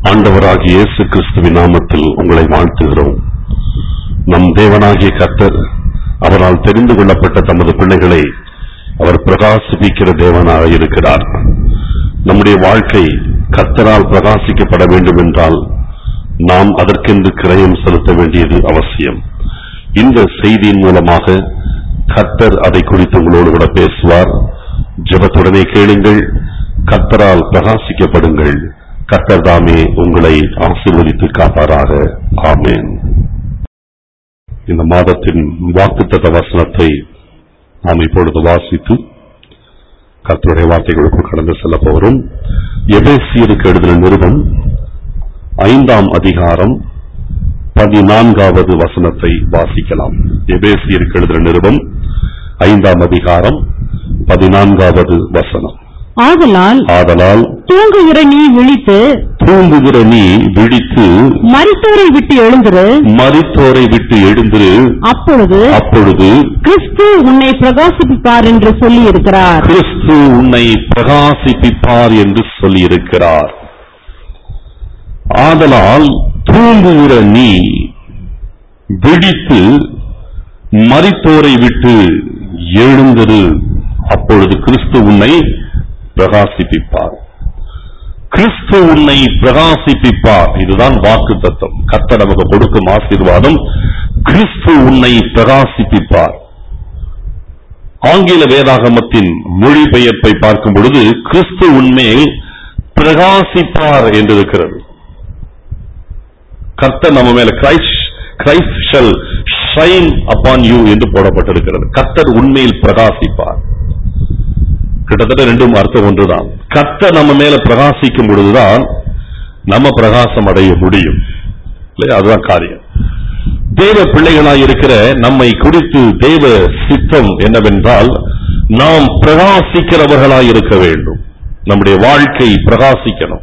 ஆண்டவராகிய இயேசு கிறிஸ்துவின் நாமத்தில் உங்களை வாழ்த்துகிறோம் நம் தேவனாகிய கர்த்தர் அவரால் தெரிந்து கொள்ளப்பட்ட தமது பிள்ளைகளை அவர் பிரகாசிப்பிக்கிற தேவனாக இருக்கிறார் நம்முடைய வாழ்க்கை கர்த்தரால் பிரகாசிக்கப்பட வேண்டும் என்றால் நாம் அதற்கென்று கிரயம் செலுத்த வேண்டியது அவசியம் இந்த செய்தியின் மூலமாக கர்த்தர் அதை குறித்து உங்களோடு கூட பேசுவார் ஜெபத்துடனே கேளுங்கள் கர்த்தரால் பிரகாசிக்கப்படுங்கள் கர்த்தர் தாமே உங்களை ஆசீர்வதித்து காப்பாராக ஆமென் இந்த மாதத்தின் வாக்குத்தத்த வசனத்தை நாம் இப்பொழுது வாசித்து கர்த்தருடைய வார்த்தைகளுக்குள் கடந்து செல்ல போகிறோம் எபேசியருக்கு எழுதின நிருபம் ஐந்தாம் அதிகாரம் பதினான்காவது வசனத்தை வாசிக்கலாம் எபேசியருக்கு எழுதின நிருபம் ஐந்தாம் அதிகாரம் பதினான்காவது வசனம் ஆதலால் ஆதலால் தூங்குகிற நீ விழித்து தூங்குகிற நீ விழித்து மரித்தோரை விட்டு எழுந்திரு மரித்தோரை விட்டு எழுந்திரு அப்பொழுது அப்பொழுது கிறிஸ்து உன்னை பிரகாசிப்பிப்பார் என்று சொல்லி இருக்கிறார் கிறிஸ்து உன்னை பிரகாசிப்பிப்பார் என்று சொல்லியிருக்கிறார் ஆதலால் தூங்குகிற நீ விழித்து மரித்தோரை விட்டு எழுந்திரு அப்பொழுது கிறிஸ்து உன்னை பிரகாசிப்பிப்பார் கிறிஸ்து உன்னை பிரகாசிப்பிப்பார் இதுதான் வாக்கு தத்துவம் கர்த்தர் நமக்கு கொடுக்கும் ஆசீர்வாதம் கிறிஸ்து உன்னை பிரகாசிப்பிப்பார் ஆங்கில வேதாகமத்தின் மொழிபெயர்ப்பை பார்க்கும் பொழுது கிறிஸ்து உண்மையில் பிரகாசிப்பார் என்று இருக்கிறது கர்த்தர் நம்ம மேல Christ Christ shall shine upon you என்று போடப்பட்டிருக்கிறது கர்த்தர் உண்மையில் பிரகாசிப்பார் கிட்டத்தட்ட ரெண்டும் அர்த்தம் ஒன்றுதான் கர்த்தர் நம்ம மேல பிரகாசிக்கும் பொழுதுதான் நம்ம பிரகாசம் அடைய முடியும் இல்லையா அதுதான் காரியம் தேவ பிள்ளைகளாய் இருக்கிற நம்மை குறித்து தேவ சித்தம் என்னவென்றால் நாம் பிரகாசிக்கிறவர்களாய் இருக்க வேண்டும் நம்முடைய வாழ்க்கை பிரகாசிக்கணும்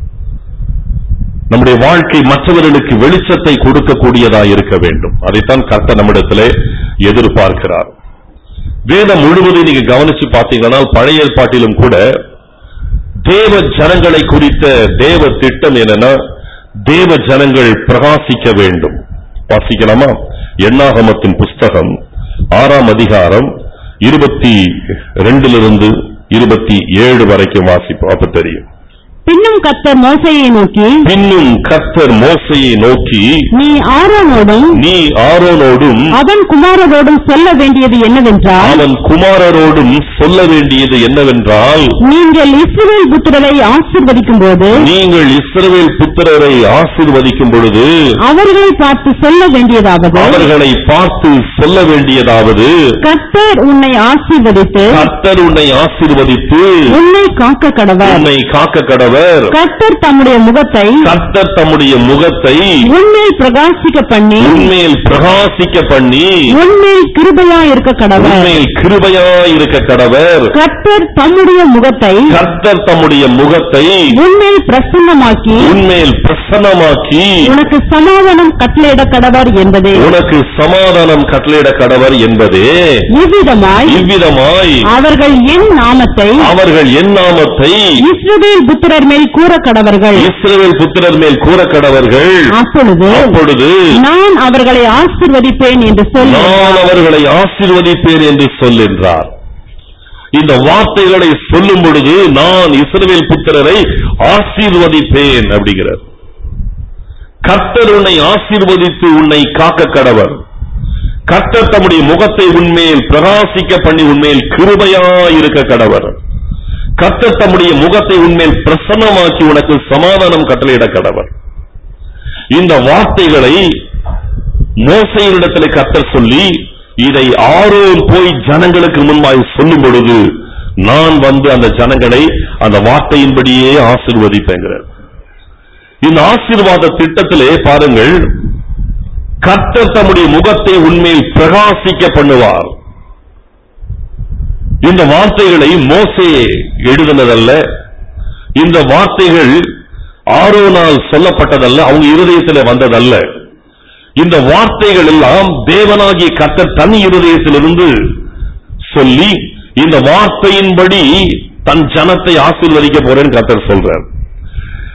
நம்முடைய வாழ்க்கை மற்றவர்களுக்கு வெளிச்சத்தை கொடுக்கக்கூடியதாய் இருக்க வேண்டும் அதைத்தான் கர்த்தர் நம்மிடத்திலே எதிர்பார்க்கிறார் வேதம் முழுவதும் நீங்க கவனிச்சு பார்த்தீங்கன்னா பழைய ஏற்பாட்டிலும் கூட தேவ ஜனங்களை குறித்த தேவ திட்டம் என்னன்னா தேவ ஜனங்கள் பிரகாசிக்க வேண்டும் வாசிக்கலாமா எண்ணாகமத்தின் புஸ்தகம் ஆறாம் அதிகாரம் இருபத்தி ரெண்டிலிருந்து இருபத்தி ஏழு வரைக்கும் வாசிப்போம் அப்ப தெரியும் பின்னும் கர்த்தர் மோசையை நோக்கி பின்னும் கர்த்தர் மோசையை நோக்கி நீ ஆரோனோடும் நீ ஆரோனோடும் அவன் குமாரரோடும் சொல்ல வேண்டியது என்னவென்றால் அவன் குமாரரோடும் சொல்ல வேண்டியது என்னவென்றால் நீங்கள் இஸ்ரவேல் புத்திரரை ஆசிர்வதிக்கும் போது நீங்கள் இஸ்ரவேல் புத்திரரை ஆசீர்வதிக்கும் பொழுது அவர்களை பார்த்து சொல்ல வேண்டியதாவது அவர்களை பார்த்து சொல்ல வேண்டியதாவது கர்த்தர் உன்னை ஆசீர்வதித்து கர்த்தர் உன்னை ஆசீர்வதித்து உன்னை காக்க கடவர் உன்னை காக்க கடவர் கர்த்தர் தம்முடைய முகத்தை கர்த்தர் தம்முடைய முகத்தை உன்மேல் பிரகாசிக்க பண்ணி உன்மேல் பிரகாசிக்க பண்ணி உன்மேல் கிருபையா இருக்க கடவர் உன்மேல் கிருபையாய் இருக்க கடவர் கர்த்தர் தம்முடைய முகத்தை கர்த்தர் தம்முடைய முகத்தை உன்மேல் பிரசன்னமாக்கி உன்மேல் பிரசன்னமாக்கி உனக்கு சமாதானம் கட்டளையிட கடவர் என்பதே உனக்கு சமாதானம் கட்டளையிட கடவர் என்பதே இவ்விதமாய் இவ்விதமாய் அவர்கள் என் நாமத்தை அவர்கள் என் நாமத்தை இஸ்ரவேல் புத்திரர் மேல் கூற கடவர்கள் இஸ்ரவேல் புத்திரர் மேல் கூற கடவர்கள் அப்பொழுது அப்பொழுது நான் அவர்களை ஆசிர்வதிப்பேன் என்று சொல்லி நான் அவர்களை ஆசீர்வதிப்பேன் என்று சொல்லுகின்றார் இந்த வார்த்தைகளை சொல்லும் பொழுது நான் இஸ்ரவேல் புத்திரரை ஆசீர்வதிப்பேன் அப்படிங்கிறார் கர்த்தர் உன்னை ஆசீர்வதித்து உன்னை காக்க கடவர் கர்த்தர் தம்முடைய முகத்தை உன்மேல் பிரகாசிக்க பண்ணி உன்மேல் கிருபையாய் இருக்க கடவர் கர்த்தர் தம்முடைய முகத்தை உன்மேல் பிரசன்னமாக்கி உனக்கு சமாதானம் கட்டளையிட கடவர் இந்த வார்த்தைகளை மோசையினிடத்தில் கர்த்தர் சொல்லி இதை ஆரோன் போய் ஜனங்களுக்கு முன்பாய் சொல்லும் பொழுது நான் வந்து அந்த ஜனங்களை அந்த வார்த்தையின்படியே ஆசீர்வதிப்பேங்கிறார் இந்த ஆசீர்வாத திட்டத்திலே பாருங்கள் கர்த்தர் தம்முடைய முகத்தை உண்மையில் பிரகாசிக்க பண்ணுவார் இந்த வார்த்தைகளை மோசே எழுதினதல்ல இந்த வார்த்தைகள் ஆரோனால் சொல்லப்பட்டதல்ல அவங்க இருதயத்தில் வந்ததல்ல இந்த வார்த்தைகள் எல்லாம் தேவனாகிய கர்த்தர் தன் இருதயத்திலிருந்து சொல்லி இந்த வார்த்தையின்படி தன் ஜனத்தை ஆசீர்வதிக்க போறேன்னு கர்த்தர் சொல்றார்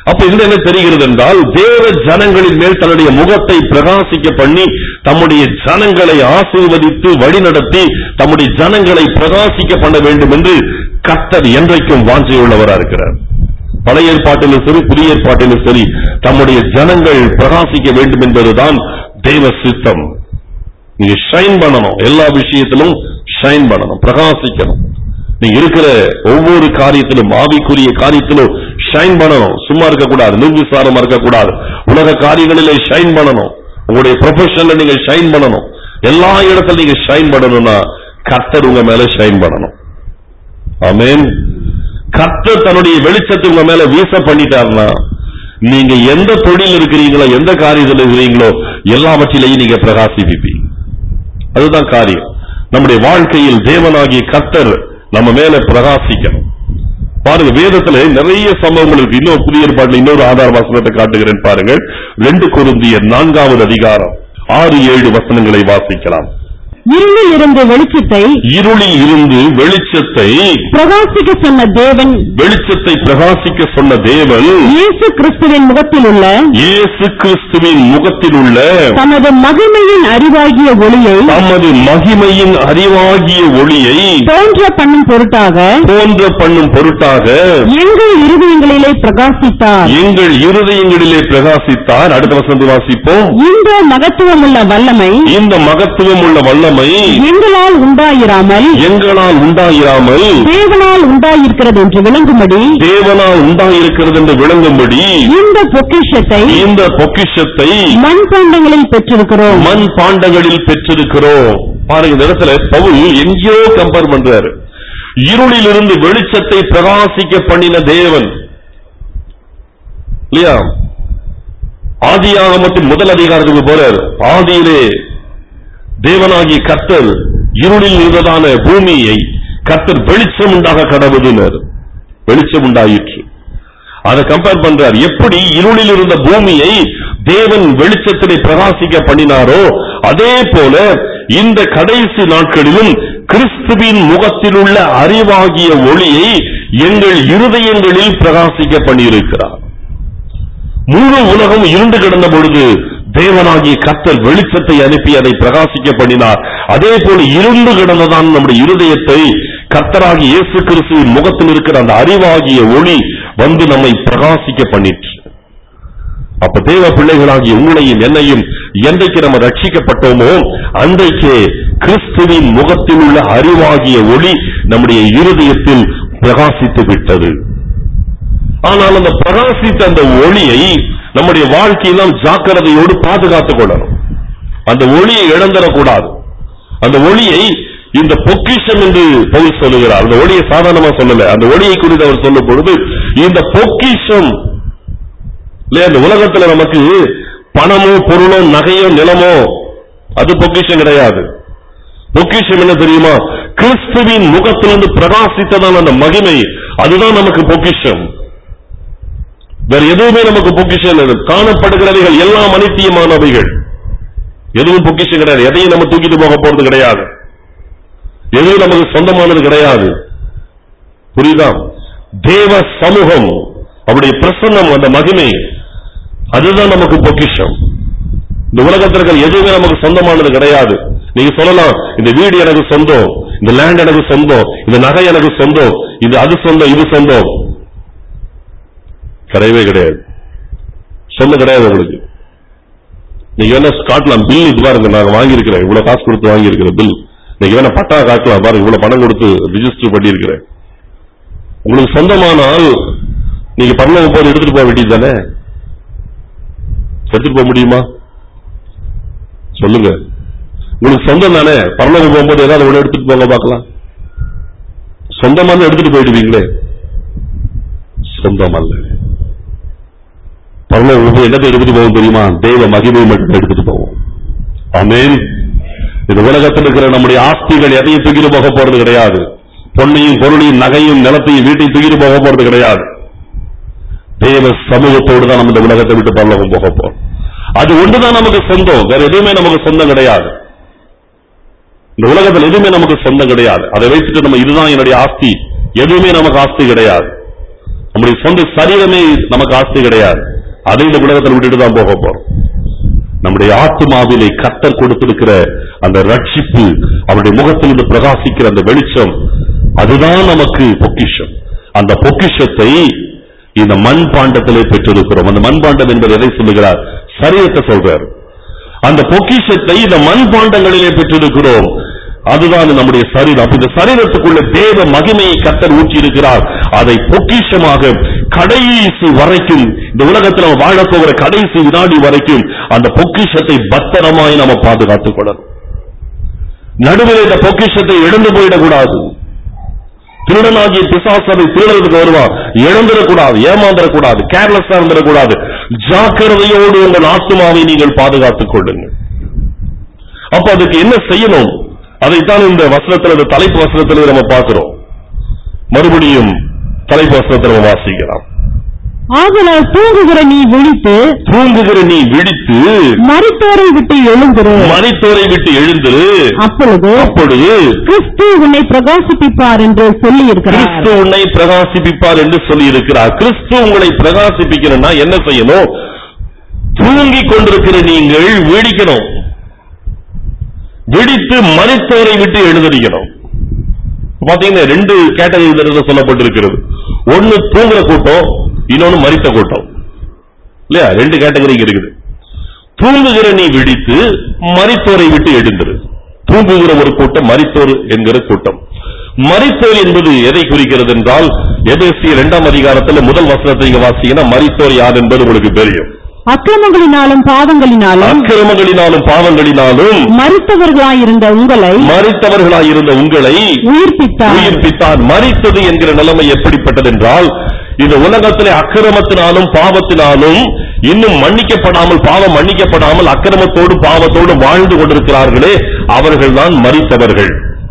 அப்ப இதுல என்ன தெரிகிறது என்றால் தேவ ஜனங்களின் மேல் தன்னுடைய முகத்தை பிரகாசிக்க பண்ணி தம்முடைய ஜனங்களை ஆசீர்வதித்து வழிநடத்தி தம்முடைய ஜனங்களை பிரகாசிக்க பண்ண வேண்டும் என்று கர்த்தர் என்றைக்கும் வாஞ்சையுள்ளவரா இருக்கிறார் பழைய ஏற்பாட்டிலும் சரி புதிய ஏற்பாட்டிலும் சரி தம்முடைய ஜனங்கள் பிரகாசிக்க வேண்டும் என்பதுதான் தெய்வ சித்தம் நீங்க ஷைன் பண்ணணும் எல்லா விஷயத்திலும் ஷைன் பண்ணணும் பிரகாசிக்கணும் நீங்க இருக்கிற ஒவ்வொரு காரியத்திலும் ஆவிக்குரிய காரியத்திலும் ஷைன் பண்ணணும் சும்மா இருக்கக்கூடாது நிர்விசாரமா இருக்கக்கூடாது உலக காரியங்களிலே ஷைன் பண்ணணும் உங்களுடைய ப்ரொஃபஷன்ல நீங்க ஷைன் பண்ணணும் எல்லா இடத்துல நீங்க ஷைன் பண்ணணும்னா கர்த்தர் உங்க மேல ஷைன் பண்ணணும் ஆமென் கர்த்தர் தன்னுடைய வெளிச்சத்தை உங்க மேல வீச பண்ணிட்டாருன்னா நீங்க எந்த தொழில் இருக்கிறீங்களோ எந்த காரியத்தில் இருக்கிறீங்களோ எல்லாவற்றிலையும் நீங்க பிரகாசிப்பீங்க அதுதான் காரியம் நம்முடைய வாழ்க்கையில் தேவனாகிய கர்த்தர் நம்ம மேல பிரகாசிக்கணும் பாருங்க வேதத்துல நிறைய சம்பவங்கள் இருக்கு இன்னும் புதிய ஏற்பாட்டில் இன்னொரு ஆதார வசனத்தை காட்டுகிறேன் பாருங்கள் ரெண்டு கொருந்தியர் நான்காவது அதிகாரம் ஆறு ஏழு வசனங்களை வாசிக்கலாம் இருளில் இருந்து வெளிச்சத்தை இருளில் இருந்து வெளிச்சத்தை பிரகாசிக்க சொன்ன தேவன் வெளிச்சத்தை பிரகாசிக்க சொன்ன தேவன் இயேசு கிறிஸ்துவின் முகத்தில் உள்ள இயேசு கிறிஸ்துவின் முகத்தில் உள்ள தமது மகிமையின் அறிவாகிய ஒளியை தமது மகிமையின் அறிவாகிய ஒளியை தோன்ற பண்ணும் பொருட்டாக தோன்ற பண்ணும் பொருட்டாக எங்கள் இருதயங்களிலே பிரகாசித்தார் எங்கள் இருதயங்களிலே பிரகாசித்தார் அடுத்த வசந்து வாசிப்போம் இந்த மகத்துவமுள்ள வல்லமை இந்த மகத்துவம் உள்ள வல்லமை எங்களால் உண்டாயிராமல் எங்களால் உண்டாயிராமல் தேவனால் உண்டாயிருக்கிறது என்று விளங்கும்படி தேவனால் உண்டாயிருக்கிறது என்று விளங்கும்படி இந்த பொக்கிஷத்தை இந்த பொக்கிஷத்தை மண்பாண்டங்களில் பெற்றிருக்கிறோம் மண் பாண்டங்களில் பெற்றிருக்கிறோம் பாருங்க இந்த இடத்துல பவுல் எங்கேயோ கம்பேர் பண்றாரு இருளிலிருந்து வெளிச்சத்தை பிரகாசிக்க பண்ணின தேவன் இல்லையா ஆதியாகமத்தின் முதல் அதிகாரத்துக்கு போறார் ஆதியிலே தேவனாகிய கர்த்தர் இருளில் இருந்ததான பூமியை கர்த்தர் வெளிச்சம் உண்டாக கடவுதுனர் வெளிச்சம் உண்டாயிற்று அதை கம்பேர் பண்றார் எப்படி இருளில் இருந்த பூமியை தேவன் வெளிச்சத்திலே பிரகாசிக்க பண்ணினாரோ அதே போல இந்த கடைசி நாட்களிலும் கிறிஸ்துவின் முகத்தில் உள்ள அறிவாகிய ஒளியை எங்கள் இருதயங்களில் பிரகாசிக்க பண்ணியிருக்கிறார் முழு உலகம் இருண்டு கிடந்த பொழுது தேவனாகிய கர்த்தர் வெளிச்சத்தை அனுப்பி அதை பிரகாசிக்க பண்ணினார் அதே போல இருண்டு கிடந்ததான் நம்முடைய இருதயத்தை கர்த்தராகிய இயேசு கிறிஸ்துவின் முகத்தில் இருக்கிற அந்த அறிவாகிய ஒளி வந்து நம்மை பிரகாசிக்க பண்ணிற்று அப்ப தேவ பிள்ளைகளாகிய உங்களையும் என்னையும் என்றைக்கு நம்ம ரட்சிக்கப்பட்டோமோ அன்றைக்கே கிறிஸ்துவின் முகத்தில் உள்ள அறிவாகிய ஒளி நம்முடைய இருதயத்தில் பிரகாசித்து விட்டது ஆனால் அந்த பிரகாசித்த அந்த ஒளியை நம்முடைய வாழ்க்கையெல்லாம் ஜாக்கிரதையோடு பாதுகாத்துக் கொள்ளணும் அந்த ஒளியை இழந்துடக்கூடாது அந்த ஒளியை இந்த பொக்கிஷம் என்று பவுல் சொல்லுகிறார் அந்த ஒளியை சாதாரணமா சொல்லல அந்த ஒளியை குறித்து அவர் சொல்லும் பொழுது இந்த பொக்கிஷம் இல்லையா இந்த உலகத்துல நமக்கு பணமோ பொருளோ நகையோ நிலமோ அது பொக்கிஷம் கிடையாது பொக்கிஷம் என்ன தெரியுமா கிறிஸ்துவின் முகத்திலிருந்து பிரகாசித்ததான அந்த மகிமை அதுதான் நமக்கு பொக்கிஷம் வேற எதுவுமே நமக்கு பொக்கிஷம் இல்லை காணப்படுகிறவைகள் எல்லாம் அனித்தியமானவைகள் எதுவும் பொக்கிஷம் கிடையாது எதையும் நம்ம தூக்கிட்டு போக போறது கிடையாது எதுவும் நமக்கு சொந்தமானது கிடையாது புரியுதா தேவ சமூகம் அவருடைய பிரசன்னம் அந்த மகிமை அதுதான் நமக்கு பொக்கிஷம் இந்த உலகத்தில் இருக்கிற எதுவுமே நமக்கு சொந்தமானது கிடையாது நீங்க சொல்லலாம் இந்த வீடு எனக்கு சொந்தம் இந்த லேண்ட் எனக்கு சொந்தம் இந்த நகை எனக்கு சொந்தம் இது அது சொந்தம் இது சொந்தம் கிடையவே கிடையாது சொந்தம் கிடையாது உங்களுக்கு நீங்க வேணா காட்டலாம் பில் இது பாருங்க நாங்க வாங்கியிருக்கிறேன் இவ்வளவு காசு கொடுத்து வாங்கியிருக்கிற பில் நீங்க வேணா பட்டா காட்டலாம் பாருங்க இவ்வளவு பணம் கொடுத்து ரிஜிஸ்டர் பண்ணியிருக்கிறேன் உங்களுக்கு சொந்தமானால் நீங்க பரலோக போது எடுத்துட்டு போக வேண்டியது தானே எடுத்துட்டு போக முடியுமா சொல்லுங்க உங்களுக்கு சொந்தம் தானே பரலோகம் போகும்போது ஏதாவது ஒண்ணு எடுத்துட்டு போங்க பார்க்கலாம் சொந்தமா இருந்தா எடுத்துட்டு போயிடுவீங்களே சொந்தம் அல்ல பரலோகம் போய் என்னத்தை எடுத்துட்டு போவோம் தெரியுமா தெய்வ மகிமை மட்டும் எடுத்துட்டு போவோம் ஆமென் இந்த உலகத்தில் இருக்கிற நம்முடைய ஆஸ்திகள் எதையும் தூக்கிட்டு போக போறது கிடையாது பொன்னையும் பொருளையும் நகையும் நிலத்தையும் வீட்டையும் தூக்கிட்டு போக போறது கிடையாது தேவ சமூகத்தோடு தான் நம்ம இந்த உலகத்தை விட்டு பரலோகம் போக போறோம் அது ஒன்றுதான் நமக்கு சொந்தம் வேற எதுவுமே நமக்கு சொந்தம் கிடையாது இந்த உலகத்தில் எதுவுமே நமக்கு சொந்தம் கிடையாது அதை வைத்துட்டு நம்ம இதுதான் என்னுடைய ஆஸ்தி எதுவுமே நமக்கு ஆஸ்தி கிடையாது நம்முடைய சொந்த சரீரமே நமக்கு ஆஸ்தி கிடையாது அதை இந்த உலகத்தில் விட்டுட்டு தான் போக போறோம் நம்முடைய ஆத்மாவிலே கத்தர் கொடுத்திருக்கிற அந்த ரட்சிப்பு அவருடைய முகத்திலிருந்து பிரகாசிக்கிற அந்த வெளிச்சம் அதுதான் நமக்கு பொக்கிஷம் அந்த பொக்கிஷத்தை இந்த மண் பாண்டத்திலே பெற்றிருக்கிறோம் அந்த மண் பாண்டம் என்பது எதை சொல்லுகிறார் சரீரத்தை சொல்றார் அந்த பொக்கிஷத்தை இந்த மண் பாண்டங்களிலே பெற்றிருக்கிறோம் அதுதான் நம்முடைய சரீரம் அப்ப இந்த சரீரத்துக்குள்ள தேவ மகிமையை கத்தர் ஊற்றி இருக்கிறார் அதை பொக்கிஷமாக கடைசி வரைக்கும் இந்த உலகத்தில் நம்ம வாழப் போகிற கடைசி வினாடி வரைக்கும் அந்த பொக்கிஷத்தை பத்திரமாய் நம்ம பாதுகாத்துக் கொள்ளணும் நடுவில் இந்த பொக்கிஷத்தை இழந்து போயிடக்கூடாது திருடனாகிய பிசாசனை திருடறதுக்கு வருவான் இழந்துடக்கூடாது ஏமாந்துடக்கூடாது கேர்லெஸ்ஸா இருந்துடக்கூடாது ஜாக்கிரதையோடு உங்கள் ஆத்மாவை நீங்கள் பாதுகாத்துக் கொள்ளுங்கள் அப்ப அதுக்கு என்ன செய்யணும் அதைத்தான் இந்த வசனத்துல இந்த தலைப்பு வசனத்துல நம்ம பார்க்கிறோம் மறுபடியும் தலைப்பு வசனத்தை நம்ம வாசிக்கலாம் ஆதலால் தூங்குகிற நீ விழித்து தூங்குகிற நீ விழித்து மரித்தோரை விட்டு எழுந்திரு மனிதரை விட்டு எழுந்திரு அப்பொழுது அப்பொழுது கிறிஸ்து உன்னை பிரகாசிப்பிப்பார் என்று சொல்லி கிறிஸ்து இருக்கிறார் உன்னை பிரகாசிப்பிப்பார் என்று சொல்லி இருக்கிறார் கிறிஸ்து உங்களை பிரகாசிப்பிக்கணும்னா என்ன செய்யணும் தூங்கிக் கொண்டிருக்கிற நீங்கள் விழிக்கணும் விழித்து மரித்தோரை விட்டு எழுந்திருக்கணும் பாத்தீங்கன்னா ரெண்டு கேட்டகரி சொல்லப்பட்டிருக்கிறது ஒன்னு தூங்குற கூட்டம் இன்னொன்னு மரித்த கூட்டம் இல்லையா ரெண்டு கேட்டகரி இங்க இருக்குது தூங்குகிற நீ விழித்து மரித்தோரை விட்டு எழுந்திரு தூங்குகிற ஒரு கூட்டம் மரித்தோர் என்கிற கூட்டம் மரித்தோர் என்பது எதை குறிக்கிறது என்றால் எபேசிய இரண்டாம் அதிகாரத்தில் முதல் வசனத்தை இங்க வாசிங்கன்னா மரித்தோர் யார் என்பது உங்களுக்கு தெரியும் அக்கிரமங்களினாலும் பாவங்களினாலும் அக்கிரமங்களினாலும் பாவங்களினாலும் மரித்தவர்களாயிருந்த உங்களை மறித்தவர்களாய் இருந்த உங்களை உயிர்ப்பித்தார் உயிர்ப்பித்தார் மறித்தது என்கிற நிலைமை எப்படிப்பட்டது என்றால் இந்த உலகத்திலே அக்கிரமத்தினாலும் பாவத்தினாலும் இன்னும் மன்னிக்கப்படாமல் பாவம் மன்னிக்கப்படாமல் அக்கிரமத்தோடு பாவத்தோடு வாழ்ந்து கொண்டிருக்கிறார்களே அவர்கள்தான் மறித்தவர்கள்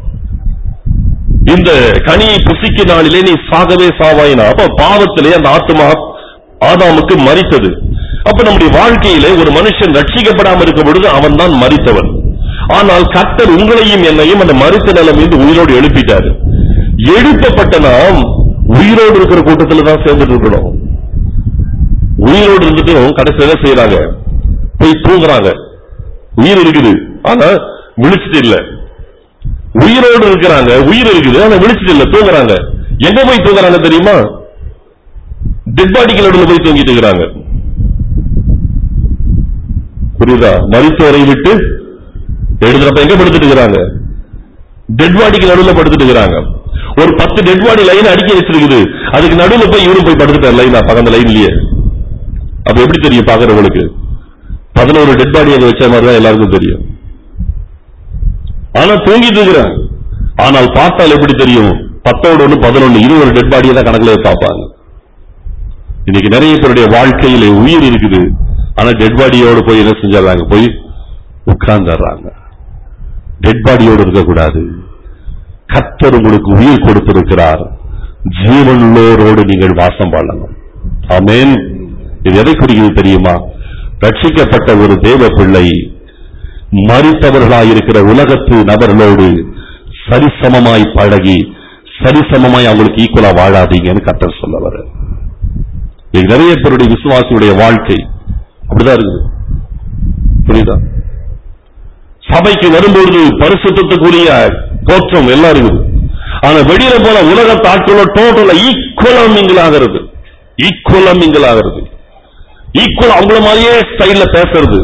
இந்த கனியை புசிக்க நாளிலே நீ சாகவே சாவாயினா அப்ப பாவத்திலே அந்த ஆத்மா ஆதாமுக்கு மறித்தது அப்ப நம்முடைய வாழ்க்கையிலே ஒரு மனுஷன் ரட்சிக்கப்படாமல் இருக்கும் பொழுது அவன் தான் மறித்தவன் ஆனால் கர்த்தர் உங்களையும் என்னையும் அந்த மறித்த நிலைமையிலிருந்து உயிரோடு எழுப்பிட்டாரு எழுப்பப்பட்ட நாம் உயிரோடு இருக்கிற கூட்டத்துல தான் சேர்ந்துட்டு இருக்கணும் உயிரோடு இருந்துட்டும் கடைசியில என்ன செய்யறாங்க போய் தூங்குறாங்க உயிர் இருக்குது ஆனா விழிச்சிட்டு இல்ல உயிரோடு இருக்கிறாங்க உயிர் இருக்குது ஆனா விழிச்சிட்டு இல்ல தூங்குறாங்க எங்க போய் தூங்குறாங்க தெரியுமா டெட் பாடிக்கு நடுவில் போய் தூங்கிட்டு இருக்கிறாங்க புரியுதா மருத்துவரை விட்டு எழுதுறப்ப எங்க படுத்துட்டு இருக்கிறாங்க டெட் பாடிக்கு நடுவில் படுத்துட்டு இருக்கிறாங்க ஒரு பத்து டெட் பாடி லைன் அடிக்க வச்சிருக்குது அதுக்கு நடுவில் போய் இவரும் போய் படுத்துட்டார் லைனா பக்கந்த லைன்லயே அப்ப எப்படி தெரியும் பாக்குறவங்களுக்கு பதினோரு டெட் பாடி அங்க வச்ச மாதிரி தான் எல்லாருக்கும் தெரியும் ஆனா தூங்கிட்டு இருக்கிறாங்க ஆனால் பார்த்தால் எப்படி தெரியும் பத்தோடு ஒண்ணு பதினொன்னு இருபது டெட் பாடியை தான் கணக்குல பார்ப்பாங்க இன்னைக்கு நிறைய பேருடைய வாழ்க்கையில உயிர் இருக்குது ஆனா டெட் பாடியோடு போய் என்ன செஞ்சிடறாங்க போய் உட்கார்ந்துடுறாங்க டெட் பாடியோடு இருக்கக்கூடாது கத்தர் உங்களுக்கு உயிர் கொடுத்திருக்கிறார் ஜீவனுள்ளோரோடு நீங்கள் வாசம் வாழணும் ஆமென் இது எதை குறிக்கிறது தெரியுமா ரட்சிக்கப்பட்ட ஒரு தேவ பிள்ளை மறித்தவர்களாயிருக்கிற உலகத்து நபர்களோடு சரிசமமாய் பழகி சரிசமமாய் அவங்களுக்கு ஈக்குவலா வாழாதீங்கன்னு கத்தர் சொல்ல வர நிறைய பேருடைய விசுவாசியுடைய வாழ்க்கை அப்படிதான் இருக்குது புரியுதா சபைக்கு வரும்பொழுது பரிசுத்தத்துக்குரிய தோற்றம் எல்லாம் இருக்குது ஆனா வெளியில போன உலகத்து ஆட்களோட டோட்டலா ஈக்குவலா மிங்கிள் ஆகிறது ஈக்குவலா மிங்கிள் ஆகிறது ஈக்குவல் அவங்கள மாதிரியே ஸ்டைல்ல பேசுறது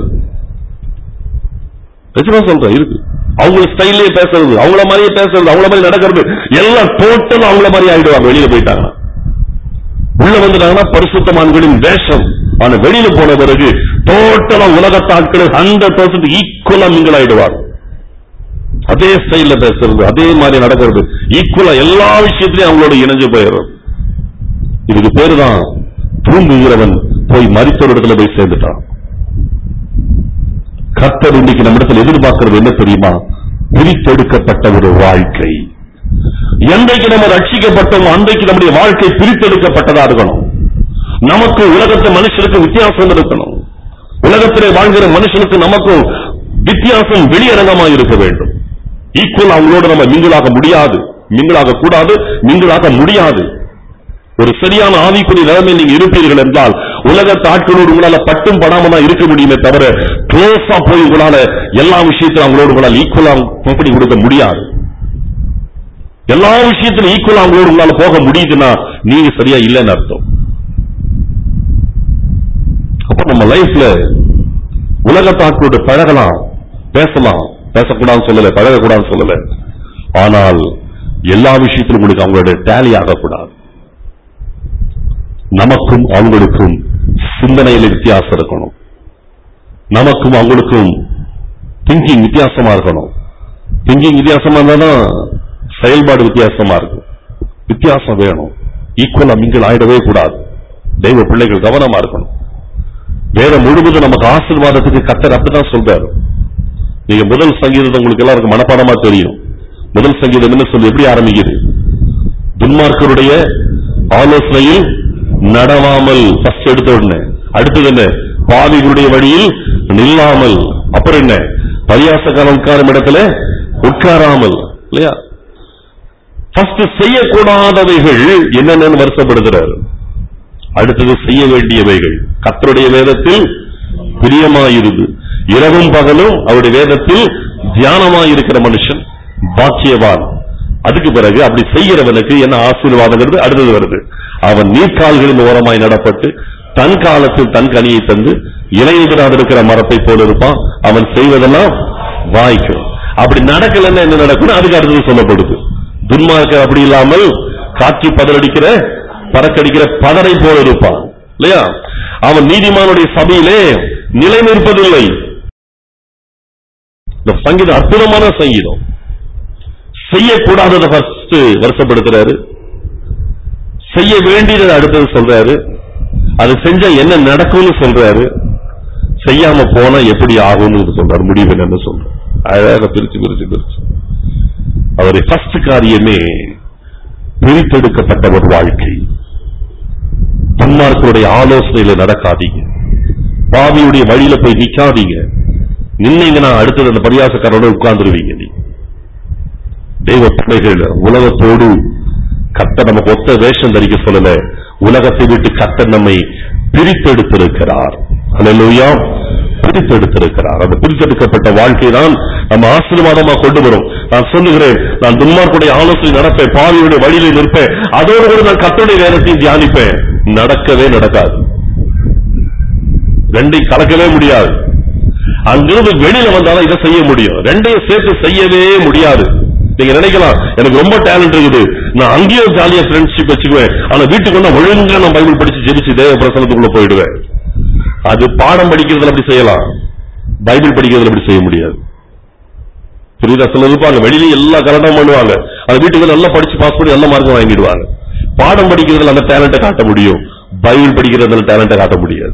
நிஜமா சொல்றேன் இருக்கு அவங்க ஸ்டைல்லே பேசுறது அவங்கள மாதிரியே பேசுறது அவங்கள மாதிரி நடக்கிறது எல்லாம் டோட்டல் அவங்கள மாதிரி ஆயிடுவாங்க வெளியில போயிட்டாங்கன்னா உள்ள வந்துட்டாங்கன்னா பரிசுத்தமான்களின் வேஷம் ஆனா வெளியில போன பிறகு டோட்டலா உலகத்தாட்கள் ஹண்ட்ரட் பர்சன்ட் ஈக்குவலா மிங்கிள் ஆயிடுவாங்க அதே ஸ்டைல்ல பேசுறது அதே மாதிரி நடக்கிறது ஈக்குவலா எல்லா விஷயத்திலையும் அவங்களோட இணைஞ்சு போயிடுறது இதுக்கு பேரு தான் தூங்குகிறவன் போய் மரித்தோர் இடத்துல போய் சேர்ந்துட்டான் கர்த்தர் இன்னைக்கு நம்மிடத்தில் எதிர்பார்க்கிறது என்ன தெரியுமா பிரித்தெடுக்கப்பட்ட ஒரு வாழ்க்கை என்றைக்கு நம்ம ரட்சிக்கப்பட்டோமோ அன்றைக்கு நம்முடைய வாழ்க்கை பிரித்தெடுக்கப்பட்டதா இருக்கணும் நமக்கு உலகத்து மனுஷனுக்கு வித்தியாசம் இருக்கணும் உலகத்திலே வாழ்கிற மனுஷனுக்கு நமக்கும் வித்தியாசம் வெளியரங்கமா இருக்க வேண்டும் ஈக்குவல் அவங்களோட நம்ம மிங்கிளாக முடியாது மிங்கிளாக கூடாது மிங்கிளாக முடியாது ஒரு சரியான ஆவிக்குரிய நிலைமையில் நீங்க இருப்பீர்கள் என்றால் உலக ஆட்களோடு உங்களால பட்டும் படாம தான் இருக்க முடியுமே தவிர க்ளோஸா போய் உங்களால எல்லா விஷயத்திலும் அவங்களோடு உங்களால் ஈக்குவலா கம்பெனி கொடுக்க முடியாது எல்லா விஷயத்திலும் ஈக்குவலா அவங்களோடு உங்களால போக முடியுதுன்னா நீங்க சரியா இல்லைன்னு அர்த்தம் அப்ப நம்ம லைஃப்ல உலகத்தாக்களோடு பழகலாம் பேசலாம் பேசக்கூடாதுன்னு சொல்லல பழகக்கூடாதுன்னு சொல்லல ஆனால் எல்லா விஷயத்திலும் உங்களுக்கு அவங்களோட டேலி ஆகக்கூடாது நமக்கும் அவங்களுக்கும் சிந்தனையில வித்தியாசம் இருக்கணும் நமக்கும் அவங்களுக்கும் திங்கிங் வித்தியாசமா இருக்கணும் திங்கிங் வித்தியாசமா இருந்தாதான் செயல்பாடு வித்தியாசமா இருக்கும் வித்தியாசம் வேணும் ஈக்குவலா மிங்கிள் ஆயிடவே கூடாது தெய்வ பிள்ளைகள் கவனமா இருக்கணும் வேதம் முழுவதும் நமக்கு ஆசீர்வாதத்துக்கு கத்தர் அப்படிதான் சொல்றாரு நீங்க முதல் சங்கீதம் உங்களுக்கு எல்லாருக்கும் மனப்பாடமா தெரியும் முதல் சங்கீதம் என்ன சொல்லி எப்படி ஆரம்பிக்குது துன்மார்க்கருடைய ஆலோசனையில் நடவாமல் ஃபர்ஸ்ட் எடுத்த உடனே அடுத்தது என்ன பாவிகளுடைய வழியில் நில்லாமல் அப்புறம் என்ன பரியாசக்காரன் உட்காரும் இடத்துல உட்காராமல் இல்லையா ஃபர்ஸ்ட் செய்யக்கூடாதவைகள் என்னென்னு வருஷப்படுகிறார் அடுத்தது செய்ய வேண்டியவைகள் கர்த்தருடைய வேதத்தில் பிரியமாயிருது இரவும் பகலும் அவருடைய வேதத்தில் தியானமாயிருக்கிற மனுஷன் பாக்கியவான் அதுக்கு பிறகு அப்படி செய்கிறவனுக்கு என்ன ஆசீர்வாதங்கிறது அடுத்தது வருது அவன் நீர்க்கால்களின் ஓரமாய் நடப்பட்டு தன் காலத்தில் தன் கனியை தந்து இலையுதிராது இருக்கிற மரத்தை போல இருப்பான் அவன் செய்வதெல்லாம் வாய்க்கும் அப்படி நடக்கலன்னா என்ன நடக்கும் அதுக்கு அடுத்தது சொல்லப்படுது துன்மார்க்க அப்படி இல்லாமல் காட்சி பதறடிக்கிற பறக்கடிக்கிற பதரை போல இருப்பான் இல்லையா அவன் நீதிமானுடைய சபையிலே நிலை நிற்பதில்லை இந்த சங்கீதம் அற்புதமான சங்கீதம் செய்யக்கூடாததை ஃபர்ஸ்ட் வருஷப்படுத்துறாரு செய்ய வேண்டியதை அடுத்தது சொல்றாரு அது செஞ்சா என்ன நடக்கும்னு சொல்றாரு செய்யாம போனா எப்படி ஆகும்னு சொல்றாரு முடிவு என்னன்னு சொல்றாரு அழகாக பிரிச்சு பிரிச்சு பிரிச்சு அவருடைய ஃபர்ஸ்ட் காரியமே பிரித்தெடுக்கப்பட்ட ஒரு வாழ்க்கை தன்மார்க்கருடைய ஆலோசனையில நடக்காதீங்க பாவியுடைய வழியில போய் நிக்காதீங்க நின்னீங்கன்னா அடுத்தது அந்த பரியாசக்காரோட உட்கார்ந்துருவீங்க நீ தெய்வ பிள்ளைகள் உலகத்தோடு கத்த நமக்கு ஒத்த வேஷம் தரிக்க சொல்லல உலகத்தை விட்டு கத்த நம்மை பிரித்தெடுத்திருக்கிறார் அல்லேலூயா பிரித்தெடுத்திருக்கிறார் அந்த பிரித்தெடுக்கப்பட்ட வாழ்க்கை தான் நம்ம ஆசீர்வாதமா கொண்டு வரும் நான் சொல்லுகிறேன் நான் துன்மார்க்குடைய ஆலோசனை நடப்பேன் பாவியுடைய வழியில நிற்பேன் அதோடு கூட நான் கத்துடைய வேதத்தையும் தியானிப்பேன் நடக்கவே நடக்காது ரெண்டையும் கலக்கவே முடியாது அங்கிருந்து வெளியில வந்தாதான் இதை செய்ய முடியும் ரெண்டையும் சேர்த்து செய்யவே முடியாது நீங்க நினைக்கலாம் எனக்கு ரொம்ப டேலண்ட் இருக்குது நான் அங்கேயும் ஜாலியா ஃப்ரெண்ட்ஷிப் வச்சுக்குவேன் ஆனா வீட்டுக்கு வந்தா ஒழுங்கா நான் பைபிள் படிச்சு ஜெபிச்சு தேவ பிரசனத்துக்குள்ள போயிடுவேன் அது பாடம் படிக்கிறதுல அப்படி செய்யலாம் பைபிள் படிக்கிறதுல அப்படி செய்ய முடியாது புரியுதா சிலர் இருப்பாங்க வெளியில எல்லா கரெக்டும் பண்ணுவாங்க அது வீட்டுக்கு வந்து நல்லா படிச்சு பாஸ் பண்ணி நல்ல மார்க் வாங்கிடுவாங்க பாடம் படிக்கிறதுல அந்த டேலண்ட்டை காட்ட முடியும் பைபிள் படிக்கிறதுல டேலண்ட்டை காட்ட முடியாது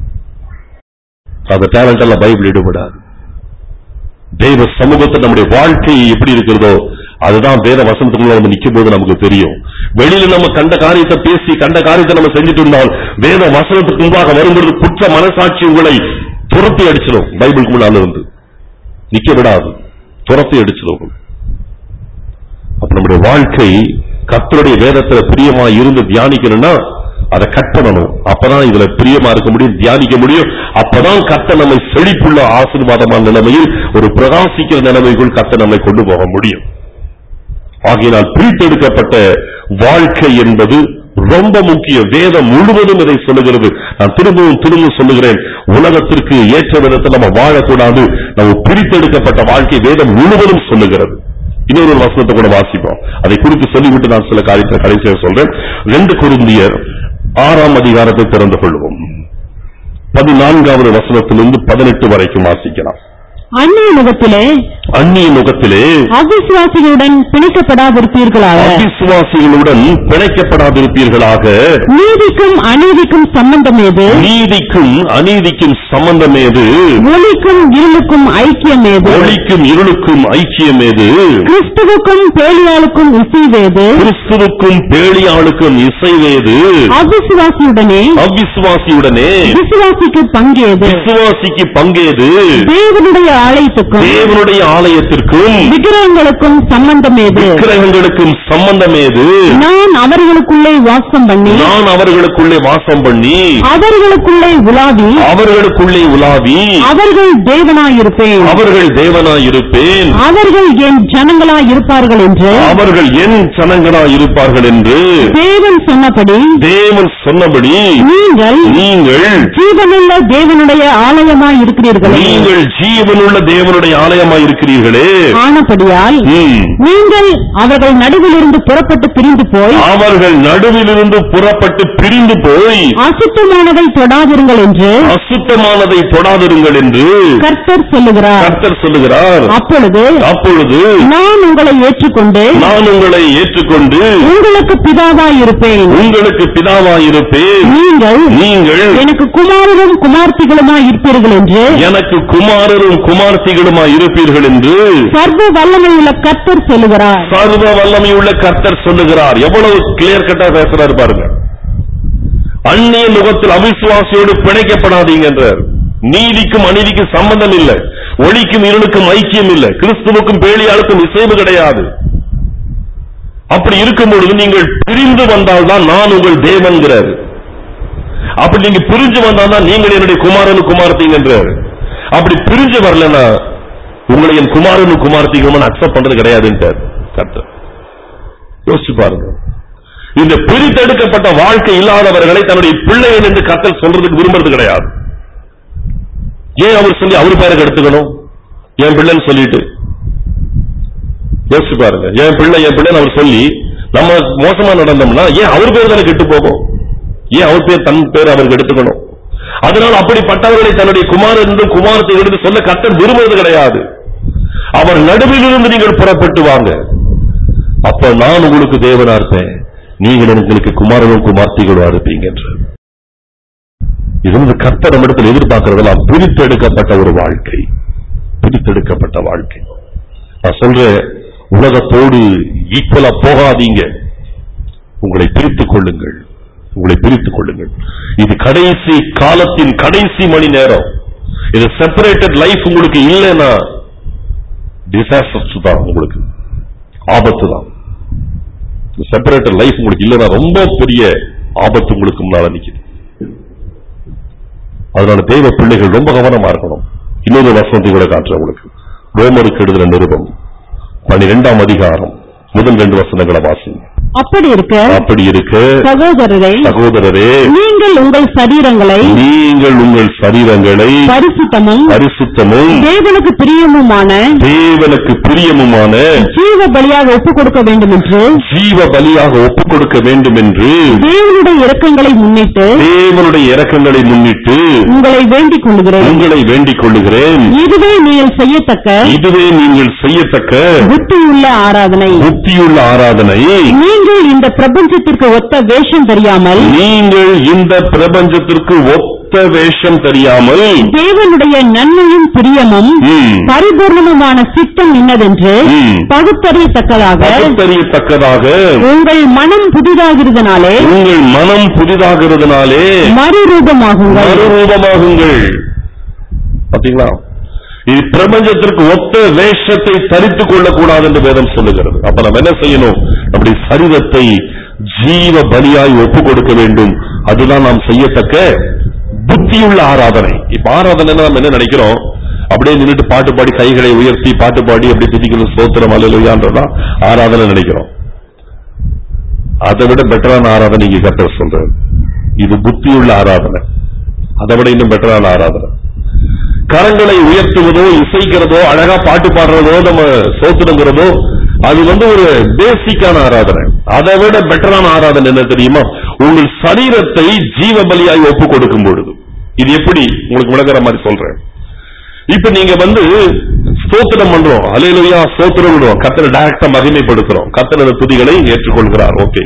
அந்த டேலண்ட் எல்லாம் பைபிள் ஈடுபடாது தெய்வ சமூகத்தில் நம்முடைய வாழ்க்கை எப்படி இருக்கிறதோ அதுதான் வேத வசனத்துக்குள்ள நம்ம நிக்கும் போது நமக்கு தெரியும் வெளியில நம்ம கண்ட காரியத்தை பேசி கண்ட காரியத்தை நம்ம செஞ்சுட்டு இருந்தால் வேத வசனத்துக்கு முன்பாக வரும்பொழுது குற்ற மனசாட்சி உங்களை துரத்தி அடிச்சிடும் பைபிளுக்கு முன்னால இருந்து நிக்க விடாது துரத்தி அடிச்சிடும் அப்ப நம்முடைய வாழ்க்கை கர்த்தருடைய வேதத்துல பிரியமா இருந்து தியானிக்கணும்னா அதை கட் பண்ணணும் அப்பதான் இதுல பிரியமா இருக்க முடியும் தியானிக்க முடியும் அப்பதான் கர்த்தர் நம்மை செழிப்புள்ள ஆசீர்வாதமான நிலைமையில் ஒரு பிரகாசிக்கிற நிலைமைக்குள் கர்த்தர் நம்மை கொண்டு போக முடியும் ஆகையினால் பிரித்தெடுக்கப்பட்ட வாழ்க்கை என்பது ரொம்ப முக்கியம் வேதம் முழுவதும் இதை சொல்லுகிறது நான் திரும்பவும் திரும்பவும் சொல்லுகிறேன் உலகத்திற்கு ஏற்ற விதத்தில் நம்ம வாழக்கூடாது நம்ம பிரித்தெடுக்கப்பட்ட வாழ்க்கை வேதம் முழுவதும் சொல்லுகிறது இன்னொரு வசனத்தை கூட வாசிப்போம் அதை குறித்து சொல்லிவிட்டு நான் சில காரியத்தை கடைசியாக சொல்றேன் ரெண்டு குருந்தியர் ஆறாம் அதிகாரத்தை திறந்து கொள்வோம் பதினான்காவது வசனத்திலிருந்து பதினெட்டு வரைக்கும் வாசிக்கலாம் அந்நிய முகத்திலே அந்நிய முகத்திலே அவிசுவாசிகளுடன் பிணைக்கப்படாதிருப்பீர்களாக அவிசுவாசிகளுடன் பிணைக்கப்படாதிருப்பீர்களாக நீதிக்கும் அநீதிக்கும் சம்பந்தம் ஏது நீதிக்கும் அநீதிக்கும் சம்பந்தம் ஏது ஒளிக்கும் இருளுக்கும் ஐக்கியம் ஏது ஒளிக்கும் இருளுக்கும் ஐக்கியம் ஏது கிறிஸ்துவுக்கும் பேலியாளுக்கும் இசைவேது கிறிஸ்துவுக்கும் பேளியாளுக்கும் இசைவேது அவிசுவாசியுடனே அவிசுவாசியுடனே விசுவாசிக்கு பங்கேது விசுவாசிக்கு பங்கேது தேவனுடைய ஆலயத்துக்கும் தேவனுடைய ஆலயத்திற்கும் விக்கிரகங்களுக்கும் சம்பந்தம் ஏது விக்கிரகங்களுக்கும் சம்பந்தம் ஏது நான் அவர்களுக்குள்ளே வாசம் பண்ணி நான் அவர்களுக்குள்ளே வாசம் பண்ணி அவர்களுக்குள்ளே உலாவி அவர்களுக்குள்ளே உலாவி அவர்கள் தேவனாயிருப்பேன் அவர்கள் தேவனாயிருப்பேன் அவர்கள் என் ஜனங்களாய் இருப்பார்கள் என்று அவர்கள் என் ஜனங்களாய் இருப்பார்கள் என்று தேவன் சொன்னபடி தேவன் சொன்னபடி நீங்கள் நீங்கள் ஜீவனுள்ள தேவனுடைய ஆலயமாய் இருக்கிறீர்களே நீங்கள் ஜீவனுள்ள தேவனுடைய ஆலயமாய் இருக்கிறீர்களே ஆனபடியால் ம். நீங்கள் அவர்கள் நடுவிலிருந்து புறப்பட்டு பிரிந்து போய் அவர்கள் நடுவிலிருந்து புறப்பட்டு பிரிந்து போய் அசுத்தமானதை தொடாதிருங்கள் என்று அசுத்தமானதை தொடாதிருங்கள் என்று கர்த்தர் சொல்லுகிறார் கர்த்தர் சொல்லுகிறார் அப்பொழுது அப்பொழுது நான் உங்களை ஏற்றுக்கொண்டு நான் உங்களை ஏற்றுக்கொண்டு உங்களுக்கு பிதாவாய் இருப்பேன் உங்களுக்கு பிதாவாயிருப்பேன் நீங்கள் நீங்கள் எனக்கு குமாரரும் குமார்த்திகளுமாய் இருப்பீர்கள் என்று எனக்கு குமாரரும் குமார்த்திகளுமாய் இருப்பீர்கள் என்று சர்வ வல்லமையுள்ள கர்த்தர் சொல்லுகிறார் சர்வ வல்லமையுள்ள கர்த்தர் சொல்லுகிறார் எவ்வளவு கிளியர் கட்டா பேசுறாரு பாருங்க அந்நிய முகத்தில் அவிசுவாசியோடு பிணைக்கப்படாதீங்க என்றார் நீதிக்கும் அநீதிக்கும் சம்பந்தம் இல்லை ஒளிக்கும் இருளுக்கும் ஐக்கியம் இல்லை கிறிஸ்துவுக்கும் பேலியாளுக்கும் இசைவு கிடையாது அப்படி இருக்கும் பொழுது நீங்கள் பிரிந்து வந்தால்தான் நான் உங்கள் தேவன்கிறார் அப்படி நீங்க பிரிஞ்சு வந்தால்தான் நீங்கள் என்னுடைய குமாரனு குமாரத்திங்கன்றார் அப்படி பிரிஞ்சு வரலன்னா உங்களை என் குமாரனு குமாரத்திகளும் அக்செப்ட் பண்றது கிடையாதுன்றார் கர்த்தர் யோசிச்சு பாருங்க இந்த பிரித்தெடுக்கப்பட்ட வாழ்க்கை இல்லாதவர்களை தன்னுடைய பிள்ளைகள் என்று கர்த்தர் சொல்றதுக்கு விரும்புறது கிடையாது ஏன் அவர் சொல்லி அவர் பேருக்கு எடுத்துக்கணும் என் பிள்ளைன்னு சொல்லிட்டு யோசிச்சு பாருங்க என் பிள்ளை என் பிள்ளைன்னு அவர் சொல்லி நம்ம மோசமா நடந்தோம்னா ஏன் அவர் பேர் தானே கெட்டு போகும் ஏன் அவர் பேர் தன் பேர் அவருக்கு எடுத்துக்கணும் அதனால் அப்படிப்பட்டவர்களை தன்னுடைய குமாரன் என்றும் குமாரத்தை எடுத்து சொல்ல கர்த்தர் விரும்புவது கிடையாது அவர் நடுவிலிருந்து நீங்கள் புறப்பட்டு வாங்க அப்ப நான் உங்களுக்கு தேவனா இருப்பேன் நீங்கள் உங்களுக்கு குமாரனும் குமார்த்திகளும் இருப்பீங்க என்று இது வந்து கர்த்தர் நம்மிடத்தில் எதிர்பார்க்கிறதெல்லாம் பிரித்தெடுக்கப்பட்ட ஒரு வாழ்க்கை பிரித்தெடுக்கப்பட்ட வாழ்க்கை நான் சொல்றேன் உலகத்தோடு ஈக்குவலா போகாதீங்க உங்களை பிரித்துக் கொள்ளுங்கள் உங்களை பிரித்துக் கொள்ளுங்கள் இது கடைசி காலத்தின் கடைசி மணி நேரம் இது செப்பரேட்டட் லைஃப் உங்களுக்கு இல்லைன்னா டிசாஸ்டர்ஸ் தான் உங்களுக்கு ஆபத்து தான் செப்பரேட்டட் லைஃப் உங்களுக்கு இல்லைன்னா ரொம்ப பெரிய ஆபத்து உங்களுக்கு முன்னால நிக்குது அதனால தெய்வ பிள்ளைகள் ரொம்ப கவனமா இருக்கணும் இன்னொரு வசனத்தை கூட காட்டுறேன் உங்களுக்கு ரோமருக்கு எழுதுற நிருபம் பன்னிரெண்டாம் அதிகாரம் முதல் ரெண்டு வசனங்களை வாசிங்க அப்படி இருக்க அப்படி இருக்க சகோதரரை சகோதரரே நீங்கள் உங்கள் சரீரங்களை நீங்கள் உங்கள் சரீரங்களை பரிசுத்தமும் பரிசுத்தமும் தேவனுக்கு பிரியமுமான தேவனுக்கு பிரியமுமான ஜீவ பலியாக ஒப்புக் கொடுக்க வேண்டும் என்று ஜீவ பலியாக ஒப்புக் கொடுக்க வேண்டும் என்று தேவனுடைய இரக்கங்களை முன்னிட்டு தேவனுடைய இரக்கங்களை முன்னிட்டு உங்களை வேண்டிக் கொள்கிறேன் உங்களை வேண்டிக் கொள்ளுகிறேன் இதுவே நீங்கள் செய்யத்தக்க இதுவே நீங்கள் செய்யத்தக்க புத்தியுள்ள ஆராதனை புத்தியுள்ள ஆராதனை நீங்கள் இந்த பிரபஞ்சத்திற்கு ஒத்த வேஷம் தெரியாமல் நீங்கள் இந்த பிரபஞ்சத்திற்கு ஒத்த வேஷம் தெரியாமல் தேவனுடைய நன்மையும் பிரியமும் ம், பரிபூர்ணமுமான சித்தம் இன்னதென்று ம். பகுத்தறியத்தக்கதாக பகுத்தறியத்தக்கதாக உங்கள் மனம் புதிதாகிறதுனாலே உங்கள் மனம் புதிதாகிறதுனாலே மறுரூபமாகுங்கள் மறுரூபமாகுங்கள் பாத்தீங்களா இது பிரபஞ்சத்திற்கு ஒத்த வேஷத்தை தரித்துக் கொள்ளக்கூடாது என்று வேதம் சொல்லுகிறது அப்ப நம்ம என்ன செய்யணும் நம்முடைய சரீரத்தை ஜீவ பலியாய் ஒப்பு கொடுக்க வேண்டும் அதுதான் நாம் செய்யத்தக்க புத்தியுள்ள ஆராதனை இப்ப ஆராதனை நம்ம என்ன நினைக்கிறோம் அப்படியே நின்னுட்டு பாட்டு பாடி கைகளை உயர்த்தி பாட்டு பாடி அப்படி துதிக்கணும் சோத்திரம் அல்லையான்றதான் ஆராதனை நினைக்கிறோம் அதை விட பெட்டரான ஆராதனை இங்க கர்த்தர் சொல்றாரு இது புத்தியுள்ள ஆராதனை அதை விட இன்னும் பெட்டரான ஆராதனை கரங்களை உயர்த்துவதோ இசைக்கிறதோ அழகா பாட்டு பாடுறதோ நம்ம சோத்துறங்கிறதோ அது வந்து ஒரு பேசிக்கான ஆராதனை அதை விட பெட்டரான ஆராதனை என்ன தெரியுமா உங்கள் சரீரத்தை ஜீவ பலியாய் ஒப்பு கொடுக்கும் பொழுது இது எப்படி உங்களுக்கு விளங்குற மாதிரி சொல்றேன் இப்ப நீங்க வந்து ஸ்தோத்திரம் பண்றோம் அலையிலையா ஸ்தோத்திரம் விடுவோம் கத்தனை டைரக்டா மகிமைப்படுத்துறோம் கத்தனது துதிகளை ஏற்றுக்கொள்கிறார் ஓகே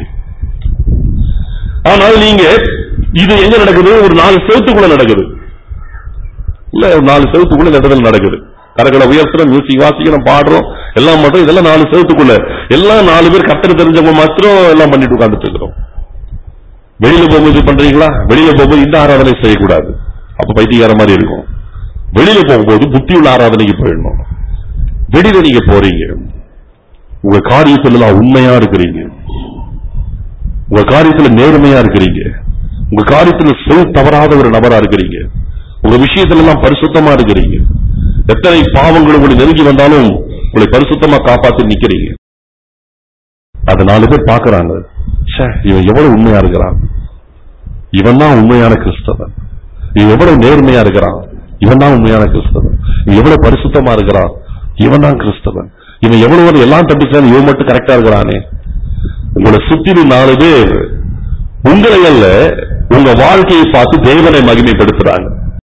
ஆனால் நீங்க இது எங்க நடக்குது ஒரு நாலு செவத்துக்குள்ள நடக்குது இல்ல ஒரு நாலு செவத்துக்குள்ள இந்த இடத்துல நடக்குது கரங்களை உயர்த்துறோம் மியூசிக் வாசிக்கிறோம் பாடுறோம் எல்லாம் மட்டும் இதெல்லாம் நாலு செவத்துக்குள்ள எல்லாம் நாலு பேர் கத்தனை தெரிஞ்சவங்க மாத்திரம் எல்லாம் பண்ணிட்டு உட்கார்ந்துட்டு இருக்கிறோம் வெளியில போகும்போது பண்றீங்களா வெளியில போகும்போது இந்த ஆராதனை செய்யக்கூடாது அப்ப பைத்தியக்கார மாதிரி இருக்கும் வெளியில போகும்போது புத்தியுள்ள ஆராதனைக்கு போயிடணும் வெளியில நீங்க போறீங்க உங்க காரியத்துல எல்லாம் உண்மையா இருக்கிறீங்க உங்க காரியத்துல நேர்மையா இருக்கிறீங்க உங்க காரியத்துல சொல் தவறாத ஒரு நபரா இருக்கிறீங்க உங்க விஷயத்துல எல்லாம் பரிசுத்தமா இருக்கிறீங்க எத்தனை பாவங்கள் உங்களை நெருங்கி வந்தாலும் உங்களை பரிசுத்தமா காப்பாத்தி நிக்கிறீங்க அது நாலு பேர் பாக்குறாங்க ச்சே இவன் எவ்வளவு உண்மையா இருக்கிறான் இவன் தான் உண்மையான கிறிஸ்தவன் இவன் எவ்வளவு நேர்மையா இருக்கிறான் இவன் தான் உண்மையான கிறிஸ்தவன் இவன் எவ்வளவு பரிசுத்தமா இருக்கிறான் இவன் தான் கிறிஸ்தவன் இவன் எவ்வளவு எல்லாம் தப்பிச்சான் இவன் மட்டும் கரெக்டா இருக்கிறானே உங்களை சுத்திலும் நாலு பேர் உங்களை அல்ல உங்க வாழ்க்கையை பார்த்து தேவனை மகிமைப்படுத்துறாங்க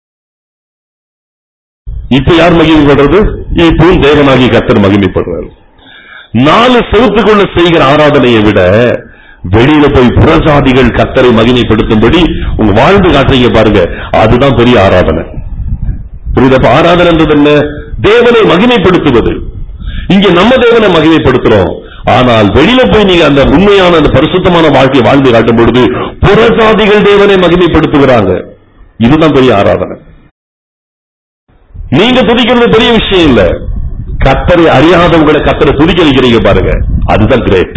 இப்ப யார் மகிமைப்படுறது இப்பவும் தேவனாகி கத்தர் மகிமைப்படுறாரு நாலு செவத்துக்குள்ள செய்கிற ஆராதனையை விட வெளியில போய் புறஜாதிகள் கத்தரை மகிமைப்படுத்தும்படி உங்க வாழ்ந்து காட்டுறீங்க பாருங்க அதுதான் பெரிய ஆராதனை புரியுதா அப்ப ஆராதனைன்றது என்ன தேவனை மகிமைப்படுத்துவது இங்க நம்ம தேவனை மகிமைப்படுத்துறோம் ஆனால் வெளியில போய் நீங்க அந்த உண்மையான அந்த பரிசுத்தமான வாழ்க்கையை வாழ்ந்து காட்டும் பொழுது புறஜாதிகள் தேவனை மகிமைப்படுத்துகிறாங்க இதுதான் பெரிய ஆராதனை நீங்க துதிக்கிறது பெரிய விஷயம் இல்ல கத்தரை அறியாதவங்களை கத்தரை துதிக்க வைக்கிறீங்க பாருங்க அதுதான் கிரேட்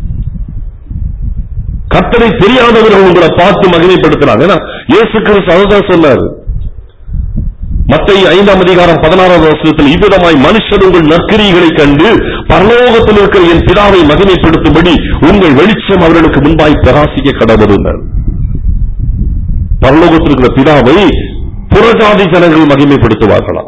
கத்தரை தெரியாதவர்கள் உங்களை பார்த்து மகிமைப்படுத்துறாங்க ஏன்னா, இயேசு கிறிஸ்து அதுதான் சொன்னார் மத்திய ஐந்தாம் அதிகாரம் பதினாறாம் வருஷத்தில் இவ்விதமாய் மனுஷர் உங்கள் நற்கிரிகளை கண்டு பரலோகத்தில் இருக்கிற என் பிதாவை மகிமைப்படுத்தும்படி உங்கள் வெளிச்சம் அவர்களுக்கு முன்பாய் பிரகாசிக்க கடவுளுனர் பரலோகத்தில் இருக்கிற பிதாவை புறஜாதி ஜனங்கள் மகிமைப்படுத்துவார்களாம்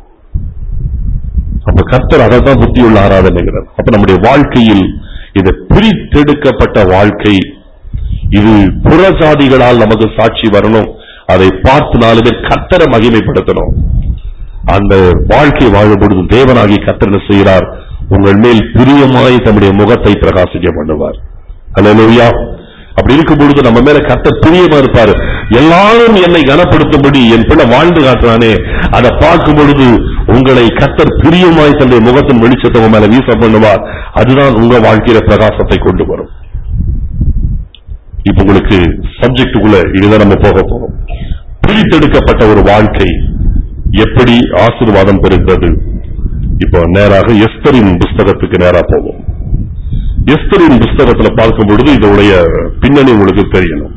அப்ப கர்த்தர் அதை தான் புத்தியுள்ள ஆராதனைகிறார் அப்ப நம்முடைய வாழ்க்கையில் இது பிரித்தெடுக்கப்பட்ட வாழ்க்கை இது புறஜாதிகளால் நமக்கு சாட்சி வரணும் அதை பார்த்து நாலு பேர் கர்த்தரை மகிமைப்படுத்தணும் அந்த வாழ்க்கை வாழும் பொழுது தேவனாகி கர்த்தர் என்ன செய்கிறார் உங்கள் மேல் பிரியமாய் தம்முடைய முகத்தை பிரகாசிக்க பண்ணுவார் அல்லேலூயா அப்படி இருக்கும் பொழுது நம்ம மேல கர்த்தர் பிரியமா இருப்பாரு எல்லாரும் என்னை கனப்படுத்தும்படி என் பிள்ளை வாழ்ந்து காட்டுறானே அதை பார்க்கும் பொழுது உங்களை கர்த்தர் பிரியமாய் தன்னுடைய முகத்தின் வெளிச்சத்தை உங்க மேல வீச பண்ணுவார் அதுதான் உங்க வாழ்க்கையில பிரகாசத்தை கொண்டு வரும் இப்ப உங்களுக்கு சப்ஜெக்டுக்குள்ள இதுதான் நம்ம போக போறோம் பிரித்தெடுக்கப்பட்ட ஒரு வாழ்க்கை எப்படி ஆசீர்வாதம் பெறுகிறது இப்போ நேராக எஸ்தரின் புஸ்தகத்துக்கு நேரா போவோம் எஸ்தரின் புஸ்தகத்துல பார்க்கும் பொழுது இதனுடைய பின்னணி உங்களுக்கு தெரியணும்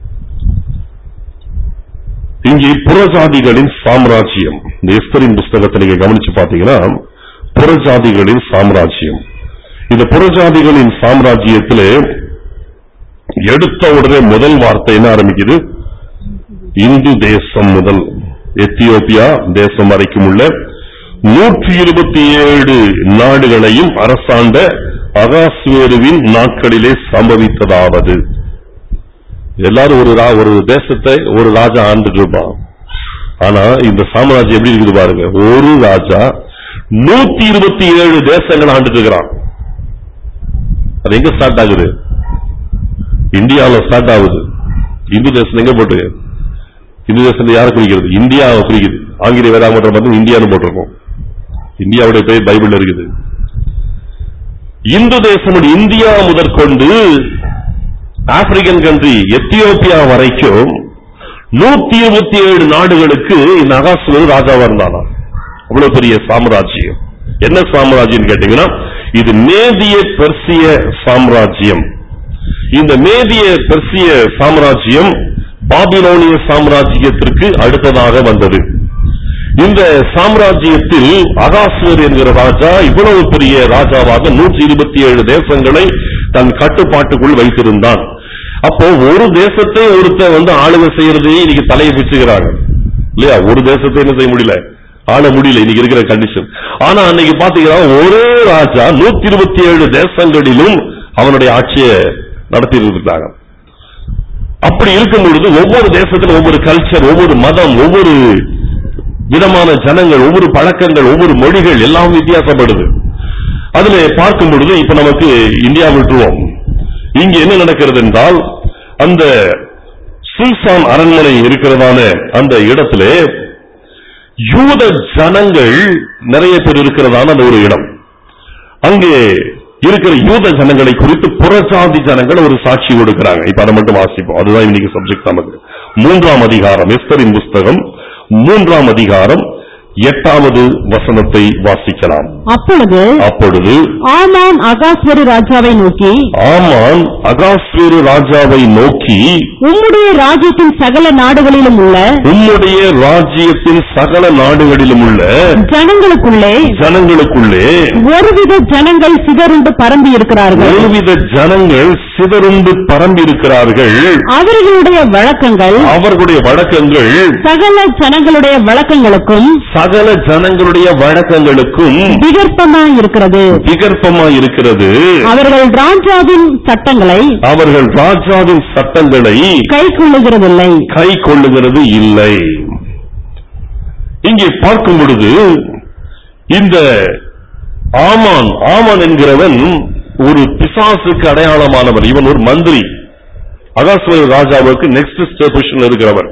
இங்கே புறஜாதிகளின் சாம்ராஜ்யம் இந்த எஸ்தரின் புஸ்தகத்தை நீங்க கவனிச்சு பாத்தீங்கன்னா புறஜாதிகளின் சாம்ராஜ்யம் இந்த புறஜாதிகளின் சாம்ராஜ்யத்திலே எடுத்த உடனே முதல் வார்த்தை என்ன ஆரம்பிக்குது இந்து தேசம் முதல் எத்தியோப்பியா தேசம் வரைக்கும் உள்ள நூற்றி இருபத்தி ஏழு நாடுகளையும் அரசாண்ட அகாஸ்வேருவின் நாட்களிலே சம்பவித்ததாவது எல்லாரும் ஒரு ரா- ஒரு தேசத்தை ஒரு ராஜா ஆண்டுட்டு இருப்பான் ஆனா இந்த சாம்ராஜ்யம் எப்படி இருக்குது பாருங்க ஒரு ராஜா நூத்தி இருபத்தி ஏழு தேசங்கள் ஆண்டுட்டு இருக்கிறான் அது எங்க ஸ்டார்ட் ஆகுது இந்தியாவுல ஸ்டார்ட் ஆகுது இந்து தேசம் எங்க போட்டு இந்து தேசம் யாரை குறிக்கிறது இந்தியாவை குறிக்குது ஆங்கில வேதாமன்றம் வந்து இந்தியான்னு போட்டிருக்கோம் இந்தியாவுடைய பெயர் பைபிள்ல இருக்குது இந்து தேசம் இந்தியா முதற்கொண்டு ஆப்பிரிக்கன் கண்ட்ரி எத்தியோப்பியா வரைக்கும் நூத்தி இருபத்தி ஏழு நாடுகளுக்கு இந்த அகாசுவர் ராஜாவா இருந்தானா அவ்வளவு பெரிய சாம்ராஜ்யம் என்ன சாம்ராஜ்யம் கேட்டீங்கன்னா இது மேதிய பெர்சிய சாம்ராஜ்யம் இந்த மேதிய பெர்சிய சாம்ராஜ்யம் பாபிலோனிய சாம்ராஜ்யத்திற்கு அடுத்ததாக வந்தது இந்த சாம்ராஜ்யத்தில் அகாசுவர் என்கிற ராஜா இவ்வளவு பெரிய ராஜாவாக நூற்றி இருபத்தி ஏழு தேசங்களை தன் கட்டுப்பாட்டுக்குள் வைத்திருந்தான் அப்போ ஒரு தேசத்தை ஒருத்தன் வந்து ஆளுகை செய்யறதே இன்னைக்கு தலையை பிச்சுக்கிறாங்க இல்லையா ஒரு தேசத்தை என்ன செய்ய முடியல ஆள முடியல இன்னைக்கு இருக்கிற கண்டிஷன் ஆனா அன்னைக்கு பாத்தீங்கன்னா ஒரே ராஜா நூத்தி இருபத்தி ஏழு தேசங்களிலும் அவனுடைய ஆட்சியை நடத்தி இருந்தாங்க அப்படி இருக்கும் பொழுது ஒவ்வொரு தேசத்திலும் ஒவ்வொரு கல்ச்சர் ஒவ்வொரு மதம் ஒவ்வொரு விதமான ஜனங்கள் ஒவ்வொரு பழக்கங்கள் ஒவ்வொரு மொழிகள் எல்லாம் வித்தியாசப்படுது அதுல பார்க்கும் பொழுது இப்ப நமக்கு இந்தியா விட்டுருவோம் இங்க என்ன நடக்கிறது என்றால் அந்த சுல்தான் அரண்மனை இருக்கிறதான அந்த இடத்திலே யூத ஜனங்கள் நிறைய பேர் இருக்கிறதான அந்த ஒரு இடம் அங்கே இருக்கிற யூத ஜனங்களை குறித்து புறஜாதி ஜனங்கள் ஒரு சாட்சி கொடுக்கிறாங்க இப்ப அதை மட்டும் வாசிப்போம் அதுதான் இன்னைக்கு சப்ஜெக்ட் நமக்கு மூன்றாம் அதிகாரம் எஸ்தரின் புஸ்தகம் மூன்றாம் அதிகாரம் எட்டாவது வசனத்தை வாசிக்கலாம் அப்பொழுது அப்பொழுது ஆமான் அகாஸ்வரு ராஜாவை நோக்கி ஆமான் அகாஸ்வேரு ராஜாவை நோக்கி உம்முடைய ராஜ்யத்தின் சகல நாடுகளிலும் உள்ள உம்முடைய ராஜ்யத்தின் சகல நாடுகளிலும் உள்ள ஜனங்களுக்குள்ளே ஜனங்களுக்குள்ளே ஒருவித ஜனங்கள் சிதறுண்டு பரம்பி இருக்கிறார்கள் ஒருவித ஜனங்கள் சிதறுண்டு பரம்பியிருக்கிறார்கள் அவர்களுடைய வழக்கங்கள் அவர்களுடைய வழக்கங்கள் சகல ஜனங்களுடைய வழக்கங்களுக்கும் சகல ஜனங்களுடைய வழக்கங்களுக்கும் விகற்பமாய் இருக்கிறது விகற்பமாய் இருக்கிறது அவர்கள் ராஜாவின் சட்டங்களை அவர்கள் ராஜாவின் சட்டங்களை கை கொள்ளுகிறதில்லை கை கொள்ளுகிறது இல்லை இங்கே பார்க்கும் பொழுது இந்த ஆமான் ஆமான் என்கிறவன் ஒரு பிசாசுக்கு அடையாளமானவன் இவன் ஒரு மந்திரி அகாஸ்வர ராஜாவுக்கு நெக்ஸ்ட் பொசிஷன்ல இருக்கிறவன்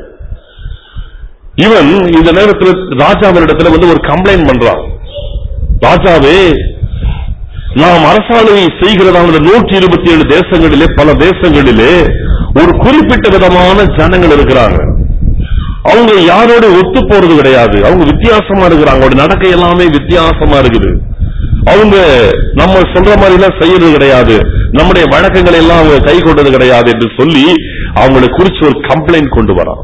இவன் இந்த நேரத்தில் ராஜாவினிடத்துல வந்து ஒரு கம்ப்ளைண்ட் பண்றான் ராஜாவே நாம் அரசாணை செய்கிறதான நூற்றி இருபத்தி ஏழு தேசங்களிலே பல தேசங்களிலே ஒரு குறிப்பிட்ட விதமான ஜனங்கள் இருக்கிறாங்க அவங்க யாரோட ஒத்து போறது கிடையாது அவங்க வித்தியாசமா இருக்கிறாங்க அவங்களோட நடக்கை எல்லாமே வித்தியாசமா இருக்குது அவங்க நம்ம சொல்ற மாதிரி எல்லாம் செய்யறது கிடையாது நம்முடைய வழக்கங்களை எல்லாம் அவங்க கை கொண்டது கிடையாது என்று சொல்லி அவங்களை குறிச்சு ஒரு கம்ப்ளைண்ட் கொண்டு வரான்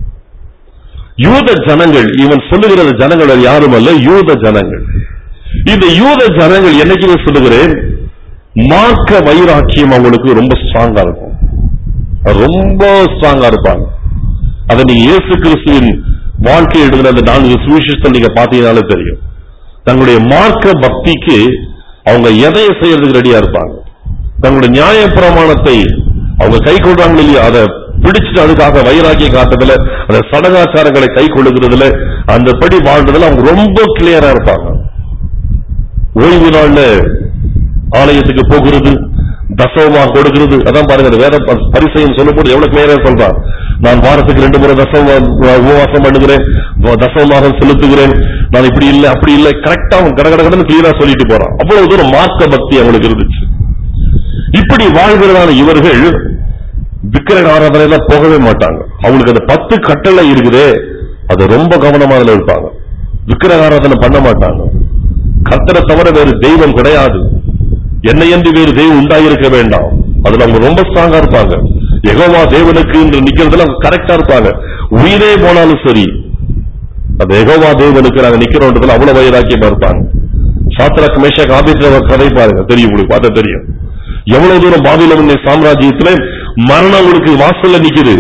யூத ஜனங்கள் இவன் சொல்லுகிறது ஜனங்கள் வேறு யாரும் அல்ல யூத ஜனங்கள் இந்த யூத ஜனங்கள் என்னைக்குமே சொல்லுகிறேன் மார்க்க வைராக்கியம் அவங்களுக்கு ரொம்ப ஸ்ட்ராங்கா இருக்கும் ரொம்ப ஸ்ட்ராங்கா இருப்பாங்க அதை நீங்க இயேசு கிறிஸ்துவின் வாழ்க்கை எடுக்கிற அந்த நான்கு சுவிசேஷத்தை நீங்க பாத்தீங்கன்னாலே தெரியும் தங்களுடைய மார்க்க பக்திக்கு அவங்க எதையை செய்யறதுக்கு ரெடியா இருப்பாங்க தங்களுடைய நியாய பிரமாணத்தை அவங்க கை கொள்றாங்களோ இல்லையா அதை பிடிச்சிட்டு அதுக்காக வைராக்கியம் காட்டுறதுல அந்த சடகாச்சாரங்களை கை கொள்ளுகிறதுல அந்த படி வாழ்றதுல அவங்க ரொம்ப கிளியரா இருப்பாங்க ஓய்வு நாள்ல ஆலயத்துக்கு போகிறது தசவமா கொடுக்கிறது அதான் பாருங்க அந்த வேத ப- பரிசையும் சொல்லும்போது எவ்வளவு கிளியரா சொல்றான் நான் வாரத்துக்கு ரெண்டு முறை தசவ உபவாசம் பண்ணுகிறேன் தசவமாக செலுத்துகிறேன் நான் இப்படி இல்லை அப்படி இல்லை கரெக்டா அவன் கடகடன்னு கிளியரா சொல்லிட்டு போறான் அவ்வளவு தூரம் மார்க்க பக்தி அவங்களுக்கு இருந்துச்சு இப்படி வாழ்கிறதான இவர்கள் விக்கிரக ஆராதனையில போகவே மாட்டாங்க அவங்களுக்கு அந்த பத்து கட்டளை இருக்குதே அது ரொம்ப கவனமா அதுல இருப்பாங்க விக்கிரக ஆராதனை பண்ண மாட்டாங்க கர்த்தரை தவிர வேறு தெய்வம் கிடையாது என்னை என்று வேறு தெய்வம் உண்டாயிருக்க வேண்டாம் அதுல அவங்க ரொம்ப ஸ்ட்ராங்கா இருப்பாங்க யெகோவா தேவனுக்கு என்று நிக்கிறதுல அவங்க கரெக்டா இருப்பாங்க உயிரே போனாலும் சரி அந்த யெகோவா தேவனுக்கு நாங்க நிக்கிறோன்றதுல அவ்வளவு வைராக்கியமா இருப்பாங்க சாத்திரக் மேஷக் ஆபீஸ்ல கதை பாருங்க தெரியும் உங்களுக்கு பார்த்தா தெரியும் எவ்வளவு தூரம் பாபிலோனிய சாம்ராஜ்யத்துல மரணம் உங்களுக்கு வாசல்ல நிக்குது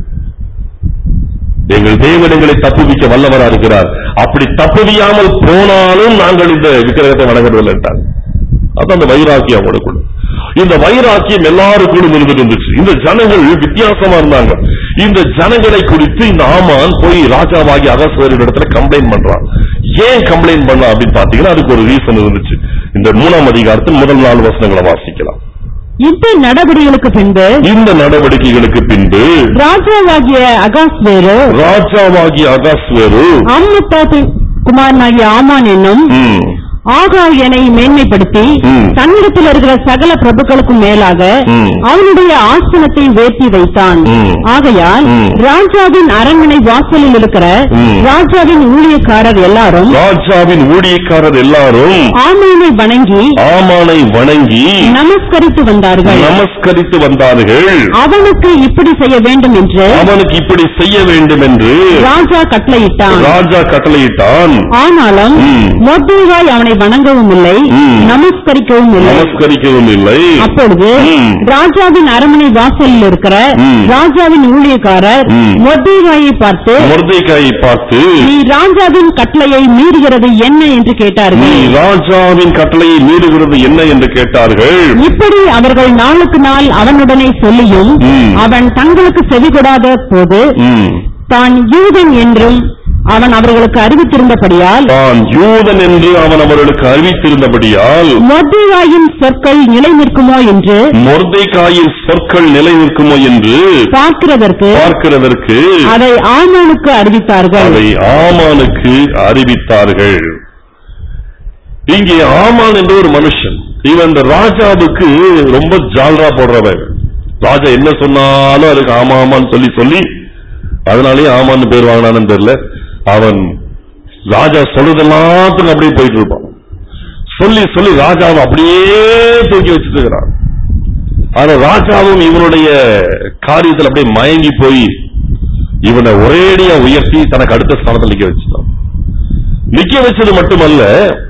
எங்கள் தேவன் எங்களை தப்புவிக்க வல்லவரா இருக்கிறார் அப்படி தப்புவியாமல் போனாலும் நாங்கள் இந்த விக்கிரகத்தை வணங்குறதில்லை என்றார் அது அந்த வைராக்கியம் அவங்களுக்குள்ள இந்த வைராக்கியம் எல்லாருக்குள்ளும் இருந்துட்டு இருந்துச்சு இந்த ஜனங்கள் வித்தியாசமா இருந்தாங்க இந்த ஜனங்களை குறித்து இந்த ஆமான் போய் ராஜாவாகி அகஸ்வரின் இடத்துல கம்ப்ளைண்ட் பண்றான் ஏன் கம்ப்ளைண்ட் பண்ண அப்படின்னு பாத்தீங்கன்னா அதுக்கு ஒரு ரீசன் இருந்துச்சு இந்த மூணாம் அதிகாரத்தின் முதல் நாலு வசனங்களை வாசிக்கலாம் இந்த நடவடிக்கைகளுக்கு பின்பு இந்த நடவடிக்கைகளுக்கு பின்பு ராஜாவாகிய அகாஸ்வேரு ராஜாவாகிய அகாஸ்வேரு அம்முத்தாத்து குமாரனாகிய ஆமான் என்னும் ம், ஆகாயனை மேன்மைப்படுத்தி ம். தன்னிடத்தில் இருக்கிற சகல பிரபுக்களுக்கும் மேலாக ம். அவனுடைய ஆசனத்தை உயர்த்தி வைத்தான் ம். ஆகையால் ம். ராஜாவின் அரண்மனை வாசலில் இருக்கிற ம். ராஜாவின் ஊழியக்காரர் எல்லாரும் ராஜாவின் ஊழியக்காரர் எல்லாரும் ஆமானை வணங்கி ஆமானை வணங்கி நமஸ்கரித்து வந்தார்கள் நமஸ்கரித்து வந்தார்கள் அவனுக்கு இப்படி செய்ய வேண்டும் என்று அவனுக்கு இப்படி செய்ய வேண்டும் என்று ராஜா கட்டளையிட்டான் ராஜா கட்டளையிட்டான் ஆனாலும் ம். மொர்தேகாய் அவனை வணங்கவும் இல்லை ம். நமஸ்கரிக்கவும் இல்லை நமஸ்கரிக்கவும் இல்லை அப்பொழுது ம். ராஜாவின் அரண்மனை வாசலில் இருக்கிற ம். ராஜாவின் ஊழியக்காரர் ம். மொர்தேகாயை பார்த்து மொர்தேக்காயை பார்த்து நீ ராஜாவின் கட்டளையை மீறுகிறது என்ன என்று நீ கேட்டார்கள் ராஜாவின் கட்டளையை மீறுகிறது என்ன என்று கேட்டார்கள் இப்படி அவர்கள் நாளுக்கு நாள் அவனுடனே சொல்லியும் ம். அவன் தங்களுக்கு செவிகொடாத போது ம். தான் யூதன் என்றும் அவன் அவர்களுக்கு அறிவித்திருந்தபடியால் தான் யூதன் என்று அவன் அவர்களுக்கு அறிவித்திருந்தபடியால் மொர்தேகாயின் சொற்கள் நிலை நிற்குமோ என்று மொர்தேக்காயின் சொற்கள் நிலை நிற்குமோ என்று பார்க்கிறதற்கு பார்க்கிறதற்கு அதை ஆமானுக்கு அறிவித்தார்கள் அதை ஆமானுக்கு அறிவித்தார்கள் இங்கே ஆமான் என்ற ஒரு மனுஷன் இவன் இந்த ராஜாவுக்கு ரொம்ப ஜால்ரா போடுறவன் ராஜா என்ன சொன்னாலும் அதுக்கு ஆமா ஆமான்னு சொல்லி சொல்லி அதனாலேயே ஆமான்னு பேர் வாங்கினான்னு தெரியல அவன் ராஜா சொல்றது எல்லாத்துக்கும் அப்படியே போயிட்டு இருப்பான் சொல்லி சொல்லி ராஜாவை அப்படியே தூக்கி வச்சுட்டு இருக்கிறான் ஆனா ராஜாவும் இவனுடைய காரியத்தில் அப்படியே மயங்கி போய் இவனை ஒரேடியா உயர்த்தி தனக்கு அடுத்த ஸ்தானத்தில் நிக்க வச்சுட்டான் நிக்க வச்சது மட்டுமல்ல